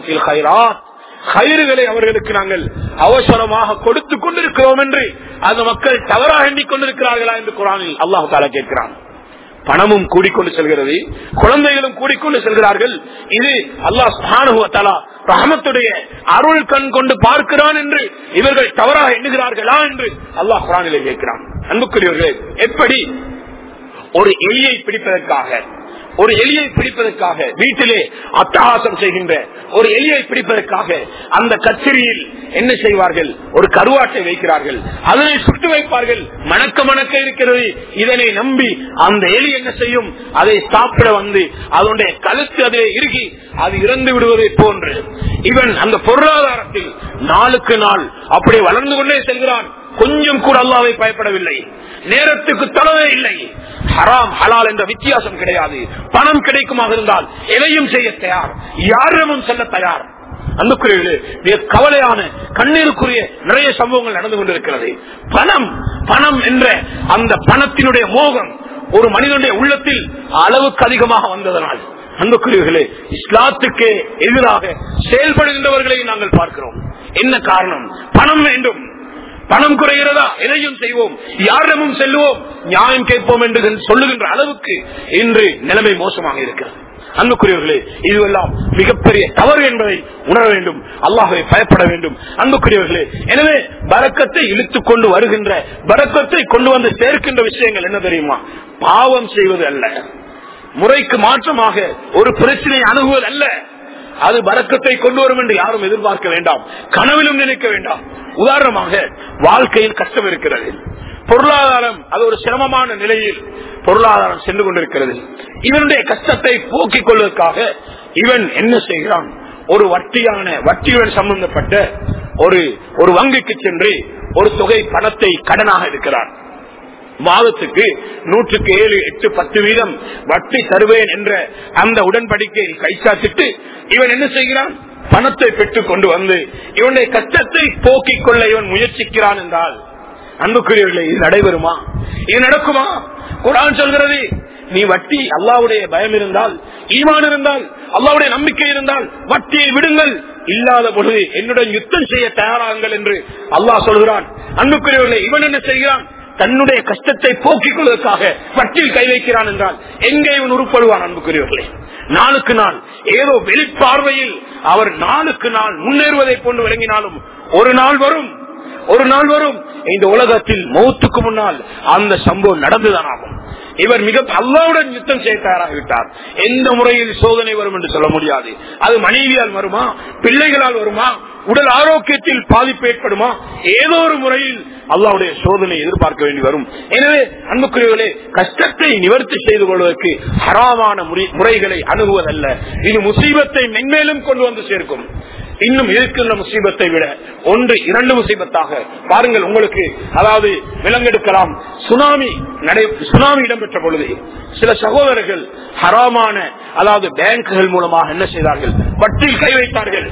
கயிறுகளை அவர்களுக்கு நாங்கள் அவசரமாக கொடுத்து கொண்டிருக்கிறோம் என்று அந்த மக்கள் தவறாக எண்ணிக்கொண்டிருக்கிறார்களா என்று குரானில் அல்லாஹு தாலா கேட்கிறான் பணமும் கூடிக்கொண்டு செல்கிறது குழந்தைகளும் கூடிக்கொண்டு செல்கிறார்கள் இது அல்லாஹ் ரஹமத்துடைய அருள் கண் கொண்டு பார்க்கிறான் என்று இவர்கள் தவறாக எண்ணுகிறார்களா என்று அல்லாஹ் குரானிலே கேட்கிறான் அன்புக்குரியவர்களே எப்படி ஒரு எலியை பிடிப்பதற்காக ஒரு எலியை பிடிப்பதற்காக வீட்டிலே அட்டகாசம் செய்கின்ற ஒரு எலியை பிடிப்பதற்காக அந்த கச்சேரியில் என்ன செய்வார்கள் ஒரு கருவாட்டை வைக்கிறார்கள் அதனை சுட்டு வைப்பார்கள் மணக்க மணக்க இருக்கிறது இதனை நம்பி அந்த எலி என்ன செய்யும் அதை சாப்பிட வந்து அதனுடைய கழுத்து அதிலே இறுகி அது இறந்து விடுவதை போன்று இவன் அந்த பொருளாதாரத்தில் நாளுக்கு நாள் அப்படி வளர்ந்து கொண்டே செல்கிறான் கொஞ்சம் கூட அல்லாவை பயப்படவில்லை நேரத்துக்கு தொலைவே இல்லை ஹராம் ஹலால் என்ற வித்தியாசம் கிடையாது பணம் கிடைக்குமாக இருந்தால் எதையும் செய்ய தயார் யாரிடமும் செல்ல தயார் அன்புக்குரியவர்களே மிக கவலையான கண்ணீருக்குரிய நிறைய சம்பவங்கள் நடந்து கொண்டிருக்கிறது பணம் பணம் என்ற அந்த பணத்தினுடைய மோகம் ஒரு மனிதனுடைய உள்ளத்தில் அளவுக்கு அதிகமாக வந்ததனால் அன்புக்குரியவர்களே இஸ்லாத்துக்கு எதிராக செயல்படுகின்றவர்களை நாங்கள் பார்க்கிறோம் என்ன காரணம் பணம் வேண்டும் பணம் குறைகிறதா எதையும் செய்வோம் யாரிடமும் செல்வோம் நியாயம் கேட்போம் என்று சொல்லுகின்ற அளவுக்கு இன்று நிலைமை மோசமாக இருக்கிறது அன்புக்குரியவர்களே இதுவெல்லாம் மிகப்பெரிய தவறு என்பதை உணர வேண்டும் அல்லாஹை பயப்பட வேண்டும் அன்புக்குரியவர்களே எனவே பறக்கத்தை இழுத்துக் கொண்டு வருகின்ற பறக்கத்தை கொண்டு வந்து சேர்க்கின்ற விஷயங்கள் என்ன தெரியுமா பாவம் செய்வது அல்ல முறைக்கு மாற்றமாக ஒரு பிரச்சனையை அணுகுவது அல்ல அது பறக்கத்தை கொண்டு வரும் என்று யாரும் எதிர்பார்க்க வேண்டாம் கனவிலும் நினைக்க வேண்டாம் உதாரணமாக வாழ்க்கையில் கஷ்டம் இருக்கிறது பொருளாதாரம் அது ஒரு சிரமமான நிலையில் பொருளாதாரம் சென்று கொண்டிருக்கிறது இவனுடைய கஷ்டத்தை போக்கிக் கொள்வதற்காக இவன் என்ன செய்கிறான் ஒரு வட்டியான வட்டியுடன் சம்பந்தப்பட்ட ஒரு ஒரு வங்கிக்கு சென்று ஒரு தொகை பணத்தை கடனாக இருக்கிறான் மாதத்துக்கு நூற்றுக்கு ஏழு எட்டு பத்து வீதம் வட்டி தருவேன் என்ற அந்த உடன்படிக்கையை கைச்சாத்திட்டு இவன் என்ன செய்கிறான் பணத்தை பெற்றுக் கொண்டு வந்து இவனுடைய கஷ்டத்தை போக்கிக் கொள்ள இவன் முயற்சிக்கிறான் என்றால் அன்புக்குரியவர்களே இது நடைபெறுமா இது நடக்குமா குரான் சொல்கிறது நீ வட்டி அல்லாவுடைய பயம் இருந்தால் ஈமான் இருந்தால் அல்லாவுடைய நம்பிக்கை இருந்தால் வட்டியை விடுங்கள் இல்லாத பொழுது என்னுடன் யுத்தம் செய்ய தயாராகுங்கள் என்று அல்லாஹ் சொல்கிறான் அன்புக்குரியவர்களே இவன் என்ன செய்கிறான் தன்னுடைய கஷ்டத்தை போக்கிக் கொள்வதற்காக வட்டியில் கை வைக்கிறான் என்றால் எங்கே இவன் உருப்படுவான் அன்புக்குரியவர்களே நாளுக்கு நாள் ஏதோ வெளிப்பார்வையில் அவர் நாளுக்கு நாள் முன்னேறுவதை கொண்டு விளங்கினாலும் ஒரு நாள் வரும் ஒரு நாள் வரும் இந்த உலகத்தில் மௌத்துக்கு முன்னால் அந்த சம்பவம் நடந்துதான் ஆகும் இவர் மிக அல்லாவுடன் யுத்தம் செய்ய தயாராகிவிட்டார் எந்த முறையில் சோதனை வரும் என்று சொல்ல முடியாது அது மனைவியால் வருமா பிள்ளைகளால் வருமா உடல் ஆரோக்கியத்தில் பாதிப்பு ஏற்படுமா ஏதோ ஒரு முறையில் அல்லாவுடைய சோதனை எதிர்பார்க்க வேண்டி வரும் எனவே அன்புக்குரியவர்களே கஷ்டத்தை நிவர்த்தி செய்து கொள்வதற்கு ஹராமான முறைகளை அணுகுவதல்ல இது முசீபத்தை மென்மேலும் கொண்டு வந்து சேர்க்கும் இன்னும் இருக்கின்ற முசீபத்தை விட ஒன்று இரண்டு முசீபத்தாக பாருங்கள் உங்களுக்கு அதாவது விலங்கெடுக்கலாம் சுனாமி நடை சுனாமி இடம்பெற்ற பொழுது சில சகோதரர்கள் ஹராமான அதாவது பேங்குகள் மூலமாக என்ன செய்தார்கள் வட்டில் கை வைத்தார்கள்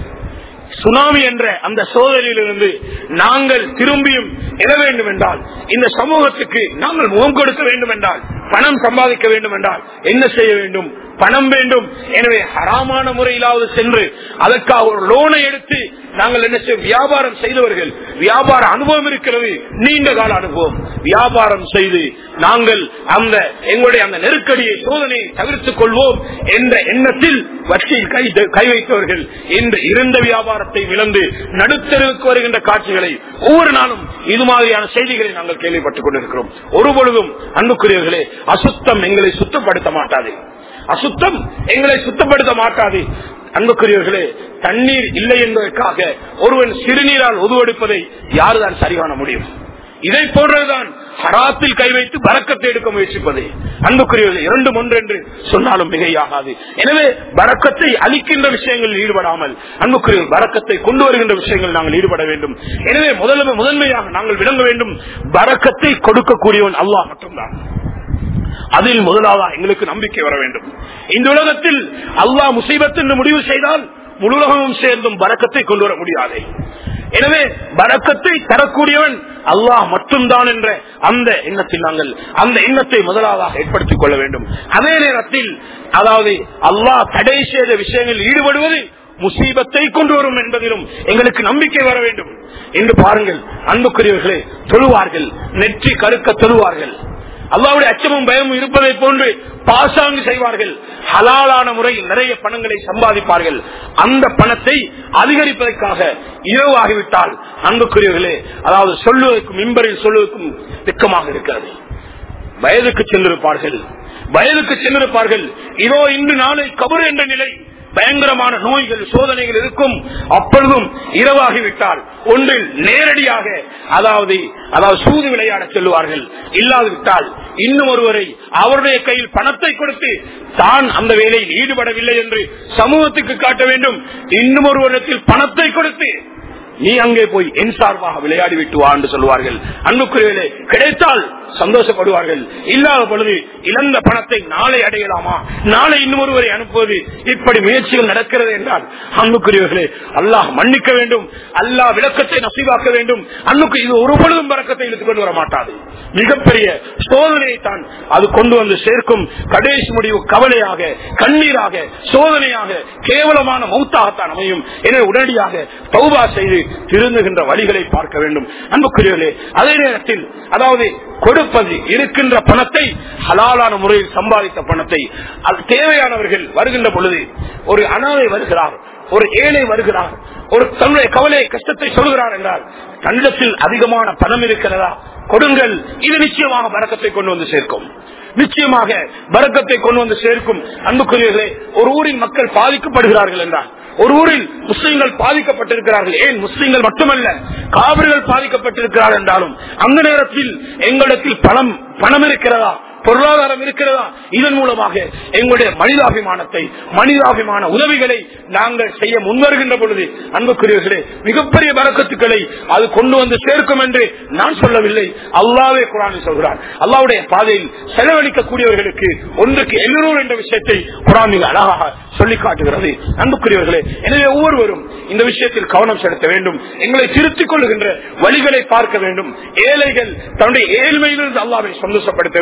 சுனாமி என்ற அந்த சோதனையிலிருந்து நாங்கள் திரும்பியும் எழ வேண்டும் என்றால் இந்த சமூகத்துக்கு நாங்கள் முகம் கொடுக்க வேண்டும் என்றால் பணம் சம்பாதிக்க வேண்டும் என்றால் என்ன செய்ய வேண்டும் பணம் வேண்டும் எனவே ஹராமான முறையிலாவது சென்று அதற்காக ஒரு லோனை எடுத்து நாங்கள் என்ன செய்ய வியாபாரம் செய்தவர்கள் வியாபார அனுபவம் இருக்கிறது நீண்ட கால அனுபவம் வியாபாரம் செய்து நாங்கள் அந்த எங்களுடைய அந்த நெருக்கடியை சோதனையை தவிர்த்துக் கொள்வோம் என்ற எண்ணத்தில் வட்டியில் கை கை வைத்தவர்கள் இந்த இருந்த வியாபாரத்தை இழந்து நடுத்தருவுக்கு வருகின்ற காட்சிகளை ஒவ்வொரு நாளும் இது மாதிரியான செய்திகளை நாங்கள் கேள்விப்பட்டுக் கொண்டிருக்கிறோம் ஒரு பொழுதும் அன்புக்குரியவர்களே அசுத்தம் எங்களை சுத்தப்படுத்த மாட்டாது அசுத்தம் எங்களை சுத்தப்படுத்த மாட்டாது அன்புக்குரியவர்களே தண்ணீர் இல்லை என்பதற்காக ஒருவன் சிறுநீரால் உதுவெடுப்பதை யாருதான் சரி காண முடியும் இதை போன்றதுதான் ஹராத்தில் கை வைத்து பறக்கத்தை எடுக்க முயற்சிப்பது அன்புக்குரியவர்கள் இரண்டும் ஒன்று என்று சொன்னாலும் மிகையாகாது எனவே பறக்கத்தை அளிக்கின்ற விஷயங்களில் ஈடுபடாமல் அன்புக்குரிய பறக்கத்தை கொண்டு வருகின்ற விஷயங்கள் நாங்கள் ஈடுபட வேண்டும் எனவே முதல்ல முதன்மையாக நாங்கள் விளங்க வேண்டும் பறக்கத்தை கொடுக்கக்கூடியவன் அல்லாஹ் மட்டும்தான் அதில் முதலாவதா எங்களுக்கு நம்பிக்கை வர வேண்டும் இந்த உலகத்தில் அல்லாஹ் முசைபத் என்று முடிவு செய்தால் முழு உலகமும் சேர்ந்தும் பறக்கத்தை கொண்டு வர முடியாது எனவே பறக்கத்தை தரக்கூடியவன் அல்லாஹ் மட்டும்தான் என்ற அந்த எண்ணத்தில் நாங்கள் அந்த எண்ணத்தை முதலாவதாக ஏற்படுத்திக் கொள்ள வேண்டும் அதே நேரத்தில் அதாவது அல்லாஹ் தடை செய்த விஷயங்களில் ஈடுபடுவது முசீபத்தை கொண்டு வரும் என்பதிலும் எங்களுக்கு நம்பிக்கை வர வேண்டும் என்று பாருங்கள் அன்புக்குரியவர்களே தொழுவார்கள் நெற்றி கருக்க தொழுவார்கள் அல்லாவுடைய அச்சமும் பயமும் இருப்பதை போன்று பாசாங்கு செய்வார்கள் ஹலாலான முறையில் நிறைய பணங்களை சம்பாதிப்பார்கள் அந்த பணத்தை அதிகரிப்பதற்காக இரவு ஆகிவிட்டால் அன்புக்குரியவர்களே அதாவது சொல்லுவதற்கும் மிம்பரில் சொல்லுவதற்கும் திக்கமாக இருக்கிறது வயதுக்கு சென்றிருப்பார்கள் வயதுக்கு சென்றிருப்பார்கள் இதோ இன்று நாளை கபர் என்ற நிலை பயங்கரமான நோய்கள் சோதனைகள் இருக்கும் அப்பொழுதும் இரவாகிவிட்டால் ஒன்றில் நேரடியாக அதாவது அதாவது சூது விளையாட செல்வார்கள் இல்லாது விட்டால் இன்னும் ஒருவரை அவருடைய கையில் பணத்தை கொடுத்து தான் அந்த வேலையில் ஈடுபடவில்லை என்று சமூகத்துக்கு காட்ட வேண்டும் இன்னும் ஒருவரிடத்தில் பணத்தை கொடுத்து நீ அங்கே போய் என் சார்பாக விளையாடி விட்டு வா என்று சொல்வார்கள் அன்புக்குரியவர்களே கிடைத்தால் சந்தோஷப்படுவார்கள் இல்லாத பொழுது இழந்த பணத்தை நாளை அடையலாமா நாளை இன்னும் ஒருவரை அனுப்புவது இப்படி முயற்சிகள் நடக்கிறது என்றால் அன்புக்குரியவர்களே அல்லாஹ் மன்னிக்க வேண்டும் அல்லாஹ் விளக்கத்தை நசீவாக்க வேண்டும் அன்னுக்கு இது ஒரு பொழுதும் பறக்கத்தை இழுத்துக் கொண்டு வர மாட்டாது மிகப்பெரிய சோதனையை தான் அது கொண்டு வந்து சேர்க்கும் கடைசி முடிவு கவலையாக கண்ணீராக சோதனையாக கேவலமான மௌத்தாகத்தான் அமையும் எனவே உடனடியாக தௌபா செய்து திருந்துகின்ற வழிகளை பார்க்க வேண்டும் அன்புக்குரியவர்களே அதே நேரத்தில் அதாவது கொடுப்பது இருக்கின்ற பணத்தை ஹலாலான முறையில் சம்பாதித்த பணத்தை அது தேவையானவர்கள் வருகின்ற பொழுது ஒரு அனாதை வருகிறார் ஒரு ஏழை வருகிறார் ஒரு தன்னுடைய கவலை கஷ்டத்தை சொல்கிறார் என்றால் தன்னிடத்தில் அதிகமான பணம் இருக்கிறதா கொடுங்கள் இது நிச்சயமாக பறக்கத்தை கொண்டு வந்து சேர்க்கும் நிச்சயமாக பறக்கத்தை கொண்டு வந்து சேர்க்கும் அன்புக்குரியவர்களே ஒரு ஊரின் மக்கள் பாதிக்கப்படுகிறார்கள் என்றால் ஒரு ஊரில் முஸ்லிம்கள் பாதிக்கப்பட்டிருக்கிறார்கள் ஏன் முஸ்லிம்கள் மட்டுமல்ல காவிர்கள் பாதிக்கப்பட்டிருக்கிறார்கள் என்றாலும் அந்த நேரத்தில் எங்களிடத்தில் பணம் பணம் இருக்கிறதா பொருளாதாரம் இருக்கிறதா இதன் மூலமாக எங்களுடைய மனிதாபிமானத்தை மனிதாபிமான உதவிகளை நாங்கள் செய்ய முன்வருகின்ற பொழுது அன்புக்குரியவர்களே மிகப்பெரிய பறக்கத்துக்களை அது கொண்டு வந்து சேர்க்கும் என்று நான் சொல்லவில்லை அல்லாவே குரானில் சொல்கிறார் அல்லாவுடைய பாதையில் செலவழிக்கக்கூடியவர்களுக்கு ஒன்றுக்கு எழுநூறு என்ற விஷயத்தை குரான் மிக அழகாக சொல்லி காட்டுகிறது அன்புக்குரியவர்களே எனவே ஒவ்வொருவரும் இந்த விஷயத்தில் கவனம் செலுத்த வேண்டும் எங்களை திருத்திக் கொள்ளுகின்ற வழிகளை பார்க்க வேண்டும் ஏழைகள் தன்னுடைய ஏழ்மையிலிருந்து அல்லாவை சந்தோஷப்படுத்த வேண்டும்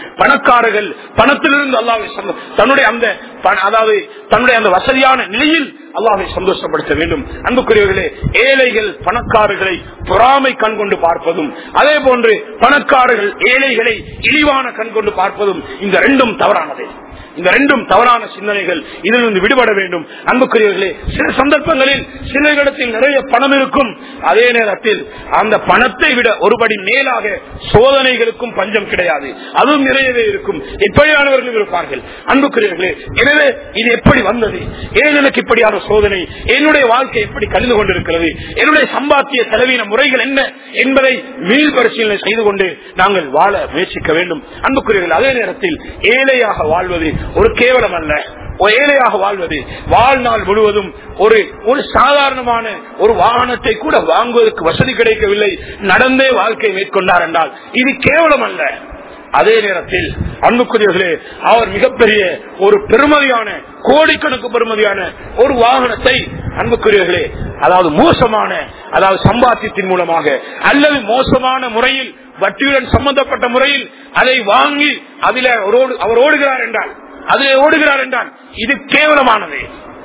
பணக்காரர்கள் பணத்திலிருந்து அல்லாவை சந்தோ- தன்னுடைய அந்த பண- அதாவது தன்னுடைய அந்த வசதியான நிலையில் அல்லாவை சந்தோஷப்படுத்த வேண்டும் அன்புக்குரியவர்களே ஏழைகள் பணக்காரர்களை பொறாமை கண் கொண்டு பார்ப்பதும் அதே போன்று பணக்காரர்கள் ஏழைகளை இழிவான கண் கொண்டு பார்ப்பதும் இந்த ரெண்டும் தவறானது இந்த ரெண்டும் தவறான சிந்தனைகள் இதிலிருந்து விடுபட வேண்டும் அன்புக்குரியவர்களே சில சந்தர்ப்பங்களில் சிலரிடத்தில் நிறைய பணம் இருக்கும் அதே நேரத்தில் அந்த பணத்தை விட ஒருபடி மேலாக சோதனைகளுக்கும் பஞ்சம் கிடையாது அதுவும் நிறையவே இருக்கும் எப்படியானவர்களும் இருப்பார்கள் அன்புக்குரியவர்களே எனவே இது எப்படி வந்தது ஏன் எனக்கு இப்படியான சோதனை என்னுடைய வாழ்க்கை எப்படி கலந்து கொண்டிருக்கிறது என்னுடைய சம்பாத்திய செலவின முறைகள் என்ன என்பதை மீள் பரிசீலனை செய்து கொண்டு நாங்கள் வாழ முயற்சிக்க வேண்டும் அன்புக்குரியவர்கள் அதே நேரத்தில் ஏழையாக வாழ்வது ஒரு கேவலம் அல்ல ஒரு ஏழையாக வாழ்வது வாழ்நாள் முழுவதும் ஒரு ஒரு சாதாரணமான ஒரு வாகனத்தை கூட வாங்குவதற்கு வசதி கிடைக்கவில்லை நடந்தே வாழ்க்கை மேற்கொண்டார் என்றால் இது கேவலம் அல்ல அதே நேரத்தில் அன்புக்குரியவர்களே அவர் மிகப்பெரிய ஒரு பெருமதியான கோடிக்கணக்கு பெருமதியான ஒரு வாகனத்தை அன்புக்குரியவர்களே அதாவது மோசமான அதாவது சம்பாத்தியத்தின் மூலமாக அல்லது மோசமான முறையில் வட்டியுடன் சம்பந்தப்பட்ட முறையில் அதை வாங்கி அதில் அவரோடு அவர் ஓடுகிறார் என்றால் அதில் ஓடுகிறார் என்றால் இது கேவலமானது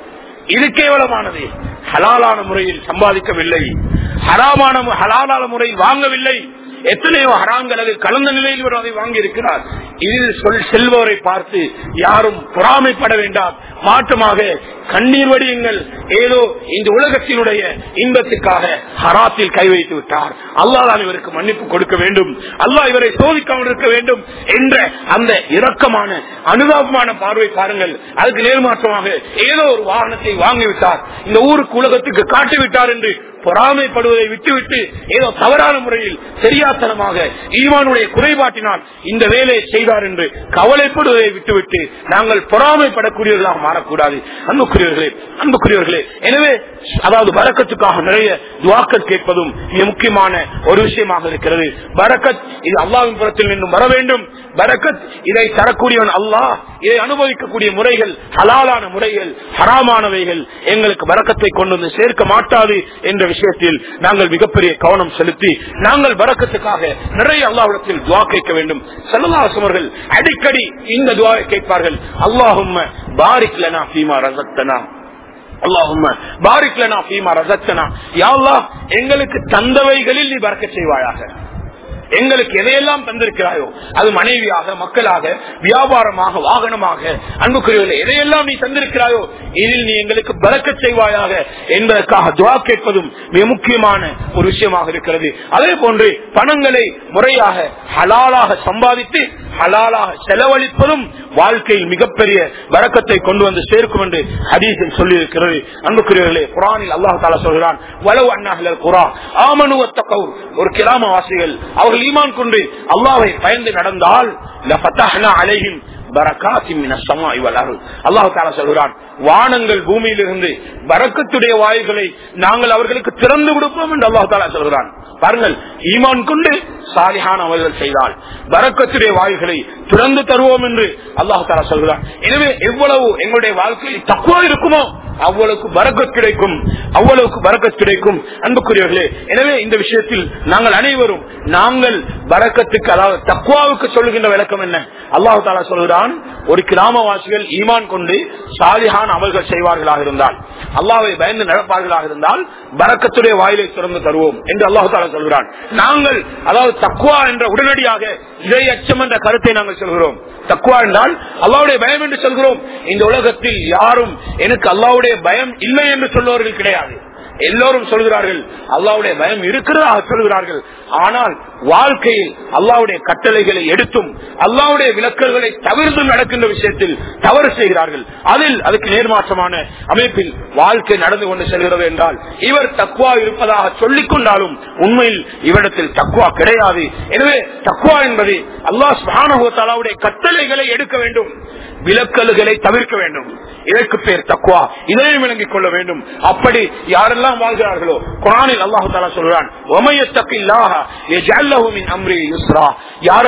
இது கேவலமானது ஹலாலான முறையில் சம்பாதிக்கவில்லை ஹராமான மு- ஹலாலான முறையில் வாங்கவில்லை எத்தனையோ ஹராங்கள் அது கலந்த நிலையில் இவர் அதை வாங்கி இருக்கிறார் இதில் சொல் செல்வோரை பார்த்து யாரும் பொறாமைப்பட வேண்டாம் மாற்றமாக கண்ணீர் வடியுங்கள் ஏதோ இந்த உலகத்தினுடைய இன்பத்துக்காக ஹராத்தில் கை வைத்து விட்டார் அல்லாஹ் இவருக்கு மன்னிப்பு கொடுக்க வேண்டும் அல்லாஹ் இவரை சோதிக்காமல் இருக்க வேண்டும் என்ற அந்த இரக்கமான அனுதாபமான பார்வை பாருங்கள் அதுக்கு நேர்மாற்றமாக ஏதோ ஒரு வாகனத்தை வாங்கிவிட்டார் இந்த ஊருக்கு உலகத்துக்கு காட்டிவிட்டார் என்று பொறாமைப்படுவதை விட்டுவிட்டு ஏதோ தவறான முறையில் தெரியாத்தனமாக ஈமானுடைய குறைபாட்டினால் இந்த வேலையை செய்தார் என்று கவலைப்படுவதை விட்டுவிட்டு நாங்கள் பொறாமைப்படக்கூடியவர்களாக மாறக்கூடாது அன்புக்குரியவர்களே அன்புக்குரியவர்களே எனவே அதாவது பரக்கத்துக்காக நிறைய துவாக்கத் கேட்பதும் மிக முக்கியமான ஒரு விஷயமாக இருக்கிறது பரக்கத் இது அல்லாவின் புறத்தில் நின்று வர வேண்டும் பரக்கத் இதை தரக்கூடியவன் அல்லாஹ் இதை அனுபவிக்கக்கூடிய முறைகள் ஹலாலான முறைகள் ஹராமானவைகள் எங்களுக்கு பரக்கத்தை கொண்டு வந்து சேர்க்க மாட்டாது என்ற விஷயத்தில் நாங்கள் மிகப்பெரிய கவனம் செலுத்தி நாங்கள் பரக்கத்துக்காக நிறைய அல்லாஹிடத்தில் துவா கேட்க வேண்டும் செல்லதாசமர்கள் அடிக்கடி இந்த துவாவை கேட்பார்கள் அல்லாஹும் பாரிக் லனா ஃபீமா ரசக்தனா அல்லாஹும்ம பாரிக் லனா ஃபீமா ரசக்தனா யா அல்லாஹ் எங்களுக்கு தந்தவைகளில் நீ பறக்க செய்வாயாக எங்களுக்கு எதையெல்லாம் தந்திருக்கிறாயோ அது மனைவியாக மக்களாக வியாபாரமாக வாகனமாக அன்புக்குரியவர்களே எதையெல்லாம் நீ தந்திருக்கிறாயோ இதில் நீ எங்களுக்கு பறக்க செய்வாயாக என்பதற்காக துவா கேட்பதும் மிக முக்கியமான ஒரு விஷயமாக இருக்கிறது அதே போன்று பணங்களை முறையாக ஹலாலாக சம்பாதித்து ஹலாலாக செலவழிப்பதும் வாழ்க்கையில் மிகப்பெரிய வரக்கத்தை கொண்டு வந்து சேர்க்கும் என்று ஹதீஸில் சொல்லி இருக்கிறது அன்புக்குரியவர்களே குரானில் அல்லாஹ் தாலா சொல்கிறான் வலவு அண்ணாஹிலர் குரா ஆமனுவத்த கவுர் ஒரு கிராமவாசிகள் அவர்கள் ஈமான் கொண்டு அல்லாவை பயந்து நடந்தால் லஃபத்தஹ்னா அலைஹிம் பரக்காத்தின் மினஸ் ஸமாஇ வல் அர்த். அல்லாஹ் தஆலா சொல்கிறான் வானங்கள் பூமியிலிருந்து பரக்கத்துடைய வாய்களை நாங்கள் அவர்களுக்கு திறந்து கொடுப்போம் என்று அல்லாஹ் தாலா சொல்கிறான் பாருங்கள் ஈமான் கொண்டு சாலிஹான் அவர்கள் செய்தால் பரக்கத்துடைய வாய்களை திறந்து தருவோம் என்று அல்லாஹ் தாலா சொல்கிறான் எனவே எவ்வளவு எங்களுடைய வாழ்க்கையில் தக்குவா இருக்குமோ அவ்வளவுக்கு பரக்கத் கிடைக்கும் அவ்வளவுக்கு பரக்கத் கிடைக்கும் அன்புக்குரியவர்களே எனவே இந்த விஷயத்தில் நாங்கள் அனைவரும் நாங்கள் பரக்கத்துக்கு அதாவது தக்குவாவுக்கு சொல்லுகின்ற விளக்கம் என்ன அல்லாஹு தாலா சொல்கிறான் ஒரு கிராமவாசிகள் ஈமான் கொண்டு சாலிஹான் அமல்கள் செய்வார்களாக இருந்தால் அல்லாவை பயந்து நடப்பார்களாக இருந்தால் பரக்கத்துடைய வாயிலை திறந்து தருவோம் என்று அல்லாஹு தாலா சொல்கிறான் நாங்கள் அதாவது தக்குவா என்ற உடனடியாக இதை அச்சம் என்ற கருத்தை நாங்கள் சொல்கிறோம் தக்குவா என்றால் அல்லாவுடைய பயம் என்று சொல்கிறோம் இந்த உலகத்தில் யாரும் எனக்கு அல்லாவுடைய பயம் இல்லை என்று சொல்பவர்கள் கிடையாது எல்லோரும் சொல்கிறார்கள் அல்லாவுடைய பயம் இருக்கிறதாக சொல்கிறார்கள் ஆனால் வாழ்க்கையில் அல்லாவுடைய கட்டளைகளை எடுத்தும் அல்லாவுடைய விளக்கல்களை தவிர்த்து நடக்கின்ற விஷயத்தில் தவறு செய்கிறார்கள் அதில் அதுக்கு நேர்மாற்றமான அமைப்பில் வாழ்க்கை நடந்து கொண்டு செல்கிறது என்றால் இவர் தக்குவா இருப்பதாக சொல்லிக் கொண்டாலும் உண்மையில் இவரிடத்தில் தக்குவா கிடையாது எனவே தக்குவா என்பது அல்லாஹ் சுபானுடைய கட்டளைகளை எடுக்க வேண்டும் விலக்கல்களை தவிர்க்க வேண்டும் இதற்கு பேர் தக்குவா இதையும் விளங்கிக் கொள்ள வேண்டும் அப்படி யாரெல்லாம் வாழ்கிறார்களோ குரானில் அல்லாஹு தாலா சொல்றான் யாரெல்லாம்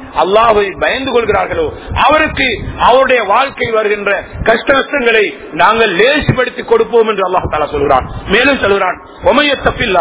அல்லாஹை பயந்து கொள்கிறார்களோ அவருக்கு அவருடைய வாழ்க்கை வருகின்ற கஷ்ட நஷ்டங்களை நாங்கள் லேசிப்படுத்தி கொடுப்போம் என்று அல்லாஹ் தாலா சொல்கிறான் மேலும் சொல்கிறான் ஒமைய தப்பில்லா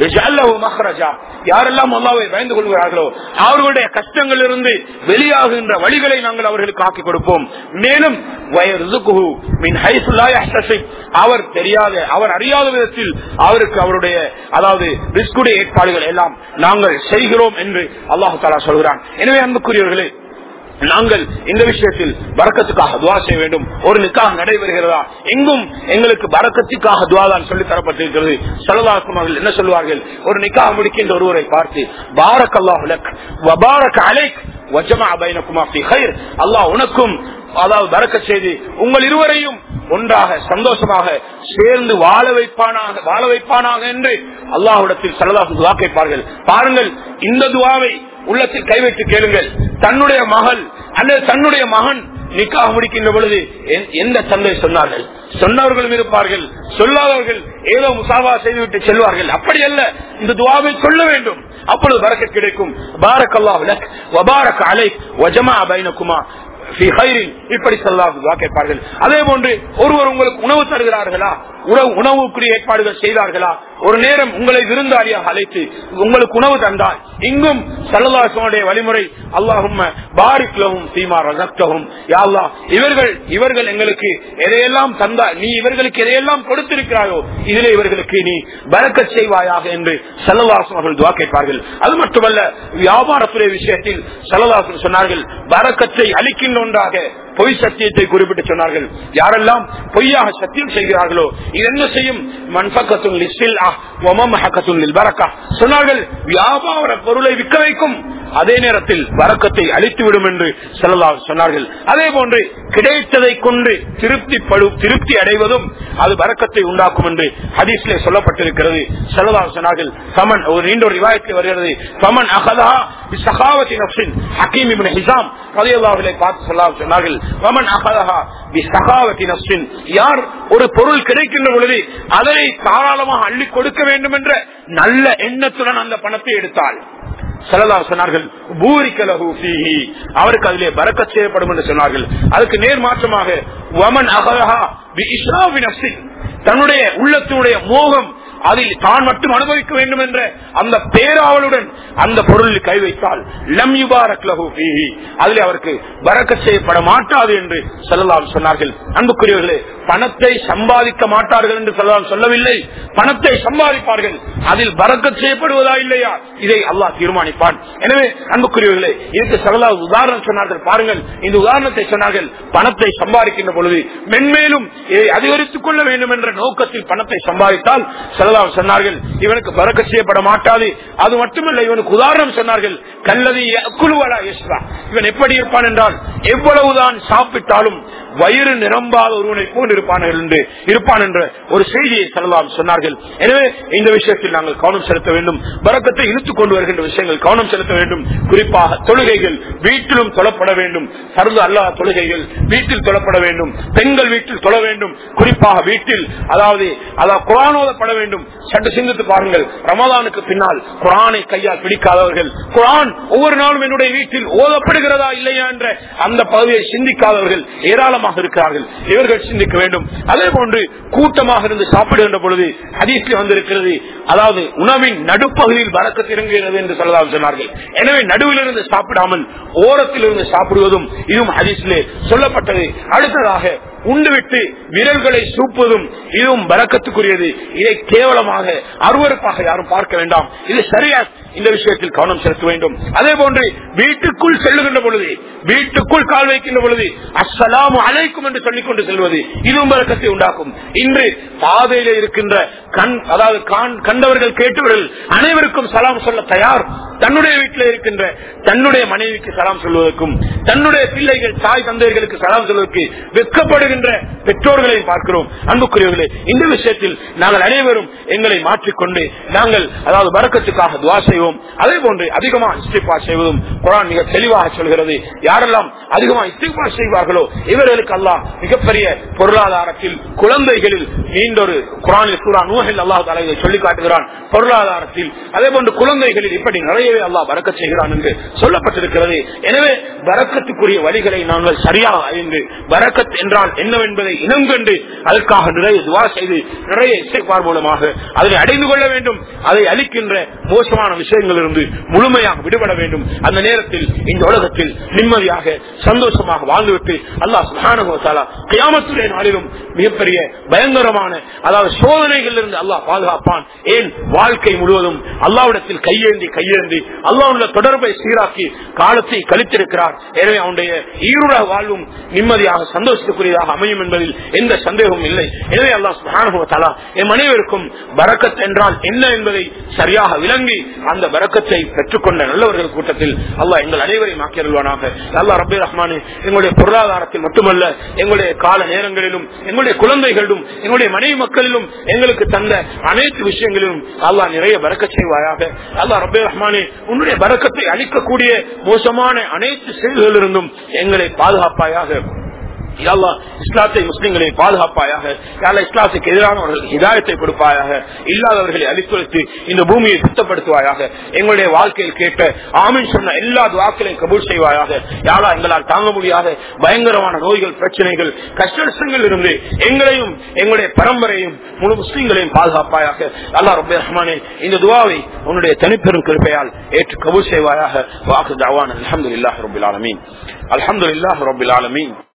மஹரஜா யாரெல்லாம் அல்லாவை பயந்து கொள்கிறார்களோ அவர்களுடைய கஷ்டங்களிலிருந்து வெளியாகுகின்ற வழிகளை நாங்கள் அவர்களுக்கு ஆக்கி கொடுப்போம் மேலும் வயர்சுகுஹு மின் ஹைசுல்லா யஹ்தசிப். அவர் தெரியாத அவர் அறியாத விதத்தில் அவருக்கு அவருடைய அதாவது ரிஸ்குடைய ஏற்பாடுகள் எல்லாம் நாங்கள் செய்கிறோம் என்று அல்லாஹு தாலா சொல்கிறான் எனவே அன்புக்குரியவர்களே நாங்கள் இந்த விஷயத்தில் பறக்கத்துக்காக துவா செய்ய வேண்டும் ஒரு நிக்காக நடைபெறுகிறதா எங்கும் எங்களுக்கு பறக்கத்துக்காக துவா தான் சொல்லி தரப்பட்டிருக்கிறது சலதாசம் அவர்கள் என்ன சொல்வார்கள் ஒரு நிக்காக முடிக்கின்ற ஒருவரை பார்த்து பாரக் அல்லாஹ் வபாரக் அலைக் வஜமா பைனகுமா ஃபீ கைர் அல்லாஹ் உனக்கும் அதாவது பறக்க செய்து உங்கள் இருவரையும் ஒன்றாக சந்தோஷமாக சேர்ந்து வாழ வைப்பானாக வாழ வைப்பானாக என்று அல்லாஹ்விடத்தில் சரதாசன் துவா கேட்பார்கள் பாருங்கள் இந்த துவாவை உள்ளத்தில் கைவிட்டு கேளுங்கள் தன்னுடைய மகள் அல்லது தன்னுடைய மகன் நிக்காக முடிக்கின்ற பொழுது எந்த- எந்த தந்தை சொன்னார்கள் சொன்னவர்களும் இருப்பார்கள் சொல்லாதவர்கள் ஏதோ முசாவா செய்துவிட்டு செல்வார்கள் அப்படி அல்ல இந்த துவாவை சொல்ல வேண்டும் அப்பொழுது பறக்க கிடைக்கும் பாரக் அல்லாஹ் வபாரக் அலை வஜமா பைனகுமா ஃபீ ஹைரின். இப்படி சொல்லாது துவா கேட்பார்கள் அதே போன்று ஒருவர் உங்களுக்கு உணவு தருகிறார்களா உணவு உணவுக்குரிய ஏற்பாடுகள் செய்தார்களா ஒரு நேரம் உங்களை விருந்தாளியாக அழைத்து உங்களுக்கு உணவு தந்தால் இங்கும் சல்லல்லாஹுடைய வழிமுறை அல்லாஹும் பாரிக்லவும் சீமா ரசக்தகும் யாழ்லா இவர்கள் இவர்கள் எங்களுக்கு எதையெல்லாம் தந்தா நீ இவர்களுக்கு எதையெல்லாம் கொடுத்திருக்கிறாயோ இதிலே இவர்களுக்கு நீ பறக்கச் செய்வாயாக என்று சல்லல்லாஹும் அவர்கள் துவா கேட்பார்கள் அது மட்டுமல்ல வியாபாரத்துறை விஷயத்தில் சல்லல்லாஹும் சொன்னார்கள் பறக்கத்தை அளிக்கின்ற ஒன்றாக பொய் சத்தியத்தை குறிப்பிட்டு சொன்னார்கள் யாரெல்லாம் பொய்யாக சத்தியம் செய்கிறார்களோ இது என்ன செய்யும் மண்பக்கத்தும் லிஸ்டில் பரக்கா சொன்னார்கள் வியாபார பொருளை விற்க வைக்கும் அதே நேரத்தில் வரக்கத்தை அழித்துவிடும் என்று செல்லலாம் சொன்னார்கள் அதே போன்று கிடைத்ததை கொண்டு திருப்தி படு திருப்தி அடைவதும் அது வரக்கத்தை உண்டாக்கும் என்று ஹதீஸ்லே சொல்லப்பட்டிருக்கிறது செல்லலாம் சொன்னார்கள் சமன் ஒரு நீண்ட ஒரு விவாதத்தில் வருகிறது சமன் அகதா சகாவத்தி நப்சின் ஹக்கீம் இப்னு ஹிசாம் ரலியல்லாஹுவை பார்த்து சொல்லலாம் சொன்னார்கள் வமன் அகதஹா பிசகாவத்தி நப்சின் யார் ஒரு பொருள் கிடைக்கின்ற பொழுது அதனை தாராளமாக அள்ளி கொடுக்க வேண்டும் என்ற நல்ல எண்ணத்துடன் அந்த பணத்தை எடுத்தாள் சலதா சொன்னார்கள் பூரிக்கலகு ஃபீஹி. அவருக்கு அதிலே பறக்க செய்யப்படும் என்று சொன்னார்கள் அதுக்கு நேர் மாற்றமாக வமன் அகலஹா பி இஸ்ராவி நஃப்ஸி. தன்னுடைய உள்ளத்தினுடைய மோகம் அதில் தான் மட்டும் அனுபவிக்க வேண்டும் என்ற அந்த பேராவலுடன் அந்த பொருளில் கை வைத்தால் லம் யுபாரக் லஹு ஃபீஹி. அதில் அவருக்கு பறக்க செய்யப்பட மாட்டாது என்று சொல்லலாம் சொன்னார்கள் அன்புக்குரியவர்களே பணத்தை சம்பாதிக்க மாட்டார்கள் என்று சொல்லலாம் சொல்லவில்லை பணத்தை சம்பாதிப்பார்கள் அதில் பறக்க செய்யப்படுவதா இல்லையா இதை அல்லாஹ் தீர்மானிப்பான் எனவே அன்புக்குரியவர்களே இதுக்கு சரலா உதாரணம் சொன்னார்கள் பாருங்கள் இந்த உதாரணத்தை சொன்னார்கள் பணத்தை சம்பாதிக்கின்ற பொழுது மென்மேலும் இதை அதிகரித்துக் கொள்ள வேண்டும் என்ற நோக்கத்தில் பணத்தை சம்பாதித்தால் சரலா சொன்னார்கள் இவனுக்கு பறக்க செய்யப்பட மாட்டாது அது மட்டுமல்ல இவனுக்கு உதாரணம் சொன்னார்கள் கல்லதி குழுவலா யஸ்ரா இவன் எப்படி இருப்பான் என்றால் எவ்வளவுதான் சாப்பிட்டாலும் வயிறு நிரம்பாத ஒருவனை போல் இருப்பார்கள் என்று இருப்பான் என்ற ஒரு செய்தியை சொல்லலாம் சொன்னார்கள் எனவே இந்த விஷயத்தில் நாங்கள் கவனம் செலுத்த வேண்டும் பறக்கத்தை இழுத்துக் கொண்டு வருகின்ற விஷயங்கள் கவனம் செலுத்த வேண்டும் குறிப்பாக தொழுகைகள் வீட்டிலும் தொழப்பட வேண்டும் சருது அல்லாத தொழுகைகள் வீட்டில் தொழப்பட வேண்டும் பெண்கள் வீட்டில் தொழ வேண்டும் குறிப்பாக வீட்டில் அதாவது அதாவது குரான் ஓதப்பட வேண்டும் சற்று சிந்தித்து பாருங்கள் ரமதானுக்கு பின்னால் குரானை கையால் பிடிக்காதவர்கள் குரான் ஒவ்வொரு நாளும் என்னுடைய வீட்டில் ஓதப்படுகிறதா இல்லையா என்ற அந்த பகுதியை சிந்திக்காதவர்கள் ஏராளமாக இருக்கிறார்கள் இவர்கள் சிந்திக்க வேண்டும் அதே போன்று கூட்டமாக இருந்து சாப்பிடுகின்ற பொழுது ஹதீஸ்ல வந்திருக்கிறது அதாவது உணவின் நடுப்பகுதியில் வரக்க திருங்குகிறது என்று சொல்லலாம் சொன்னார்கள் எனவே நடுவில் இருந்து சாப்பிடாமல் ஓரத்தில் இருந்து சாப்பிடுவதும் இதுவும் ஹதீஸ்லே சொல்லப்பட்டது அடுத்ததாக உண்டுவிட்டு விரல்களை சூப்புவதும் இதுவும் பறக்கத்துக்குரியது இதை கேவலமாக அருவறுப்பாக யாரும் பார்க்க வேண்டாம் இது சரியா இந்த விஷயத்தில் கவனம் செலுத்த வேண்டும் அதே போன்று வீட்டுக்குள் செல்லுகின்ற பொழுது வீட்டுக்குள் கால் வைக்கின்ற பொழுது அஸ்ஸலாமு அலைக்கும் என்று சொல்லிக் கொண்டு செல்வது இதுவும் பறக்கத்தை உண்டாக்கும் இன்று பாதையில இருக்கின்ற கண் அதாவது காண்- கண்டவர்கள் கேட்டவர்கள் அனைவருக்கும் சலாம் சொல்ல தயார் தன்னுடைய வீட்டில் இருக்கின்ற தன்னுடைய மனைவிக்கு சலாம் சொல்வதற்கும் தன்னுடைய பிள்ளைகள் தாய் தந்தையர்களுக்கு சலாம் சொல்வதற்கு வெட்கப்படுகின்ற பெற்றோர்களையும் பார்க்கிறோம் அன்புக்குரியவர்களே இந்த விஷயத்தில் நாங்கள் அனைவரும் எங்களை மாற்றிக்கொண்டு நாங்கள் அதாவது வரக்கத்துக்காக துவா செய்வோம் செய்வோம் அதே போன்று அதிகமா இஸ்திஃபா செய்வதும் குரான் மிக தெளிவாக சொல்கிறது யாரெல்லாம் அதிகமா இஸ்திஃபா செய்வார்களோ இவர்களுக்கு அல்லாஹ் மிகப்பெரிய பொருளாதாரத்தில் குழந்தைகளில் நீண்டொரு குரானில் சூரா நூஹில் அல்லாஹ் தலை சொல்லி காட்டுகிறான் பொருளாதாரத்தில் அதே போன்று குழந்தைகளில் இப்படி நிறையவே அல்லாஹ் பறக்க செய்கிறான் என்று சொல்லப்பட்டிருக்கிறது எனவே பறக்கத்துக்குரிய வழிகளை நாங்கள் சரியாக அறிந்து பறக்கத் என்றால் என்னவென்பதை இனம் கண்டு அதற்காக நிறைய துவா செய்து நிறைய இசைப்பார் மூலமாக அதனை அடைந்து கொள்ள வேண்டும் அதை அளிக்கின்ற மோசமான விஷயங்களிலிருந்து முழுமையாக விடுபட வேண்டும் அந்த நேரத்தில் இந்த உலகத்தில் நிம்மதியாக சந்தோஷமாக வாழ்ந்துவிட்டு அல்லாஹ் சுகானுகோசாலா கியாமத்துடைய நாளிலும் மிகப்பெரிய பயங்கரமான அதாவது சோதனைகள் இருந்து அல்லாஹ் பாதுகாப்பான் ஏன் வாழ்க்கை முழுவதும் அல்லாவிடத்தில் கையேந்தி கையேந்தி அல்லாவுடைய தொடர்பை சீராக்கி காலத்தை கழித்திருக்கிறார் எனவே அவனுடைய ஈருட வாழ்வும் நிம்மதியாக சந்தோஷத்துக்குரியதாக அமையும் என்பதில் எந்த சந்தேகமும் இல்லை எனவே அல்லாஹ் சுகானுகோசாலா என் அனைவருக்கும் பரக்கத் என்றால் என்ன என்பதை சரியாக விளங்கி அந்த பரக்கத்தை பெற்றுக்கொண்ட நல்லவர்கள் கூட்டத்தில் அல்லாஹ் எங்கள் அனைவரையும் ஆக்கியருள்வானாக அல்லாஹ் ரபி ரஹ்மானே எங்களுடைய பொருளாதாரத்தில் மட்டுமல்ல எங்களுடைய கால நேரங்களிலும் எங்களுடைய குழந்தைகளிலும் எங்களுடைய மனைவி மக்களிலும் எங்களுக்கு தந்த அனைத்து விஷயங்களிலும் அல்லாஹ் நிறைய பறக்க செய்வாயாக அல்லாஹ் ரபி ரஹ்மானே உன்னுடைய பறக்கத்தை அளிக்கக்கூடிய மோசமான அனைத்து செயல்களிலிருந்தும் எங்களை பாதுகாப்பாயாக யாழ்லா இஸ்லாத்தை முஸ்லிம்களை பாதுகாப்பாயாக யாழ்லா இஸ்லாத்துக்கு எதிரானவர்கள் இதாயத்தை கொடுப்பாயாக இல்லாதவர்களை அழித்துரைத்து இந்த பூமியை சுத்தப்படுத்துவாயாக எங்களுடைய வாழ்க்கையில் கேட்ட ஆமின் சொன்ன எல்லா துவாக்களையும் கபூல் செய்வாயாக யாழா எங்களால் தாங்க முடியாத பயங்கரமான நோய்கள் பிரச்சனைகள் கஷ்டங்கள் இருந்து எங்களையும் எங்களுடைய பரம்பரையும் முழு முஸ்லிம்களையும் பாதுகாப்பாயாக அல்லா ரபே ரஹ்மானே இந்த துவாவை உன்னுடைய தனிப்பெரும் கிருப்பையால் ஏற்று கபூல் செய்வாயாக வாக்கு தாவான் அலமது இல்லாஹ் ரபுல் ஆலமீன் அலமது இல்லாஹ் ரபுல் ஆலமீன்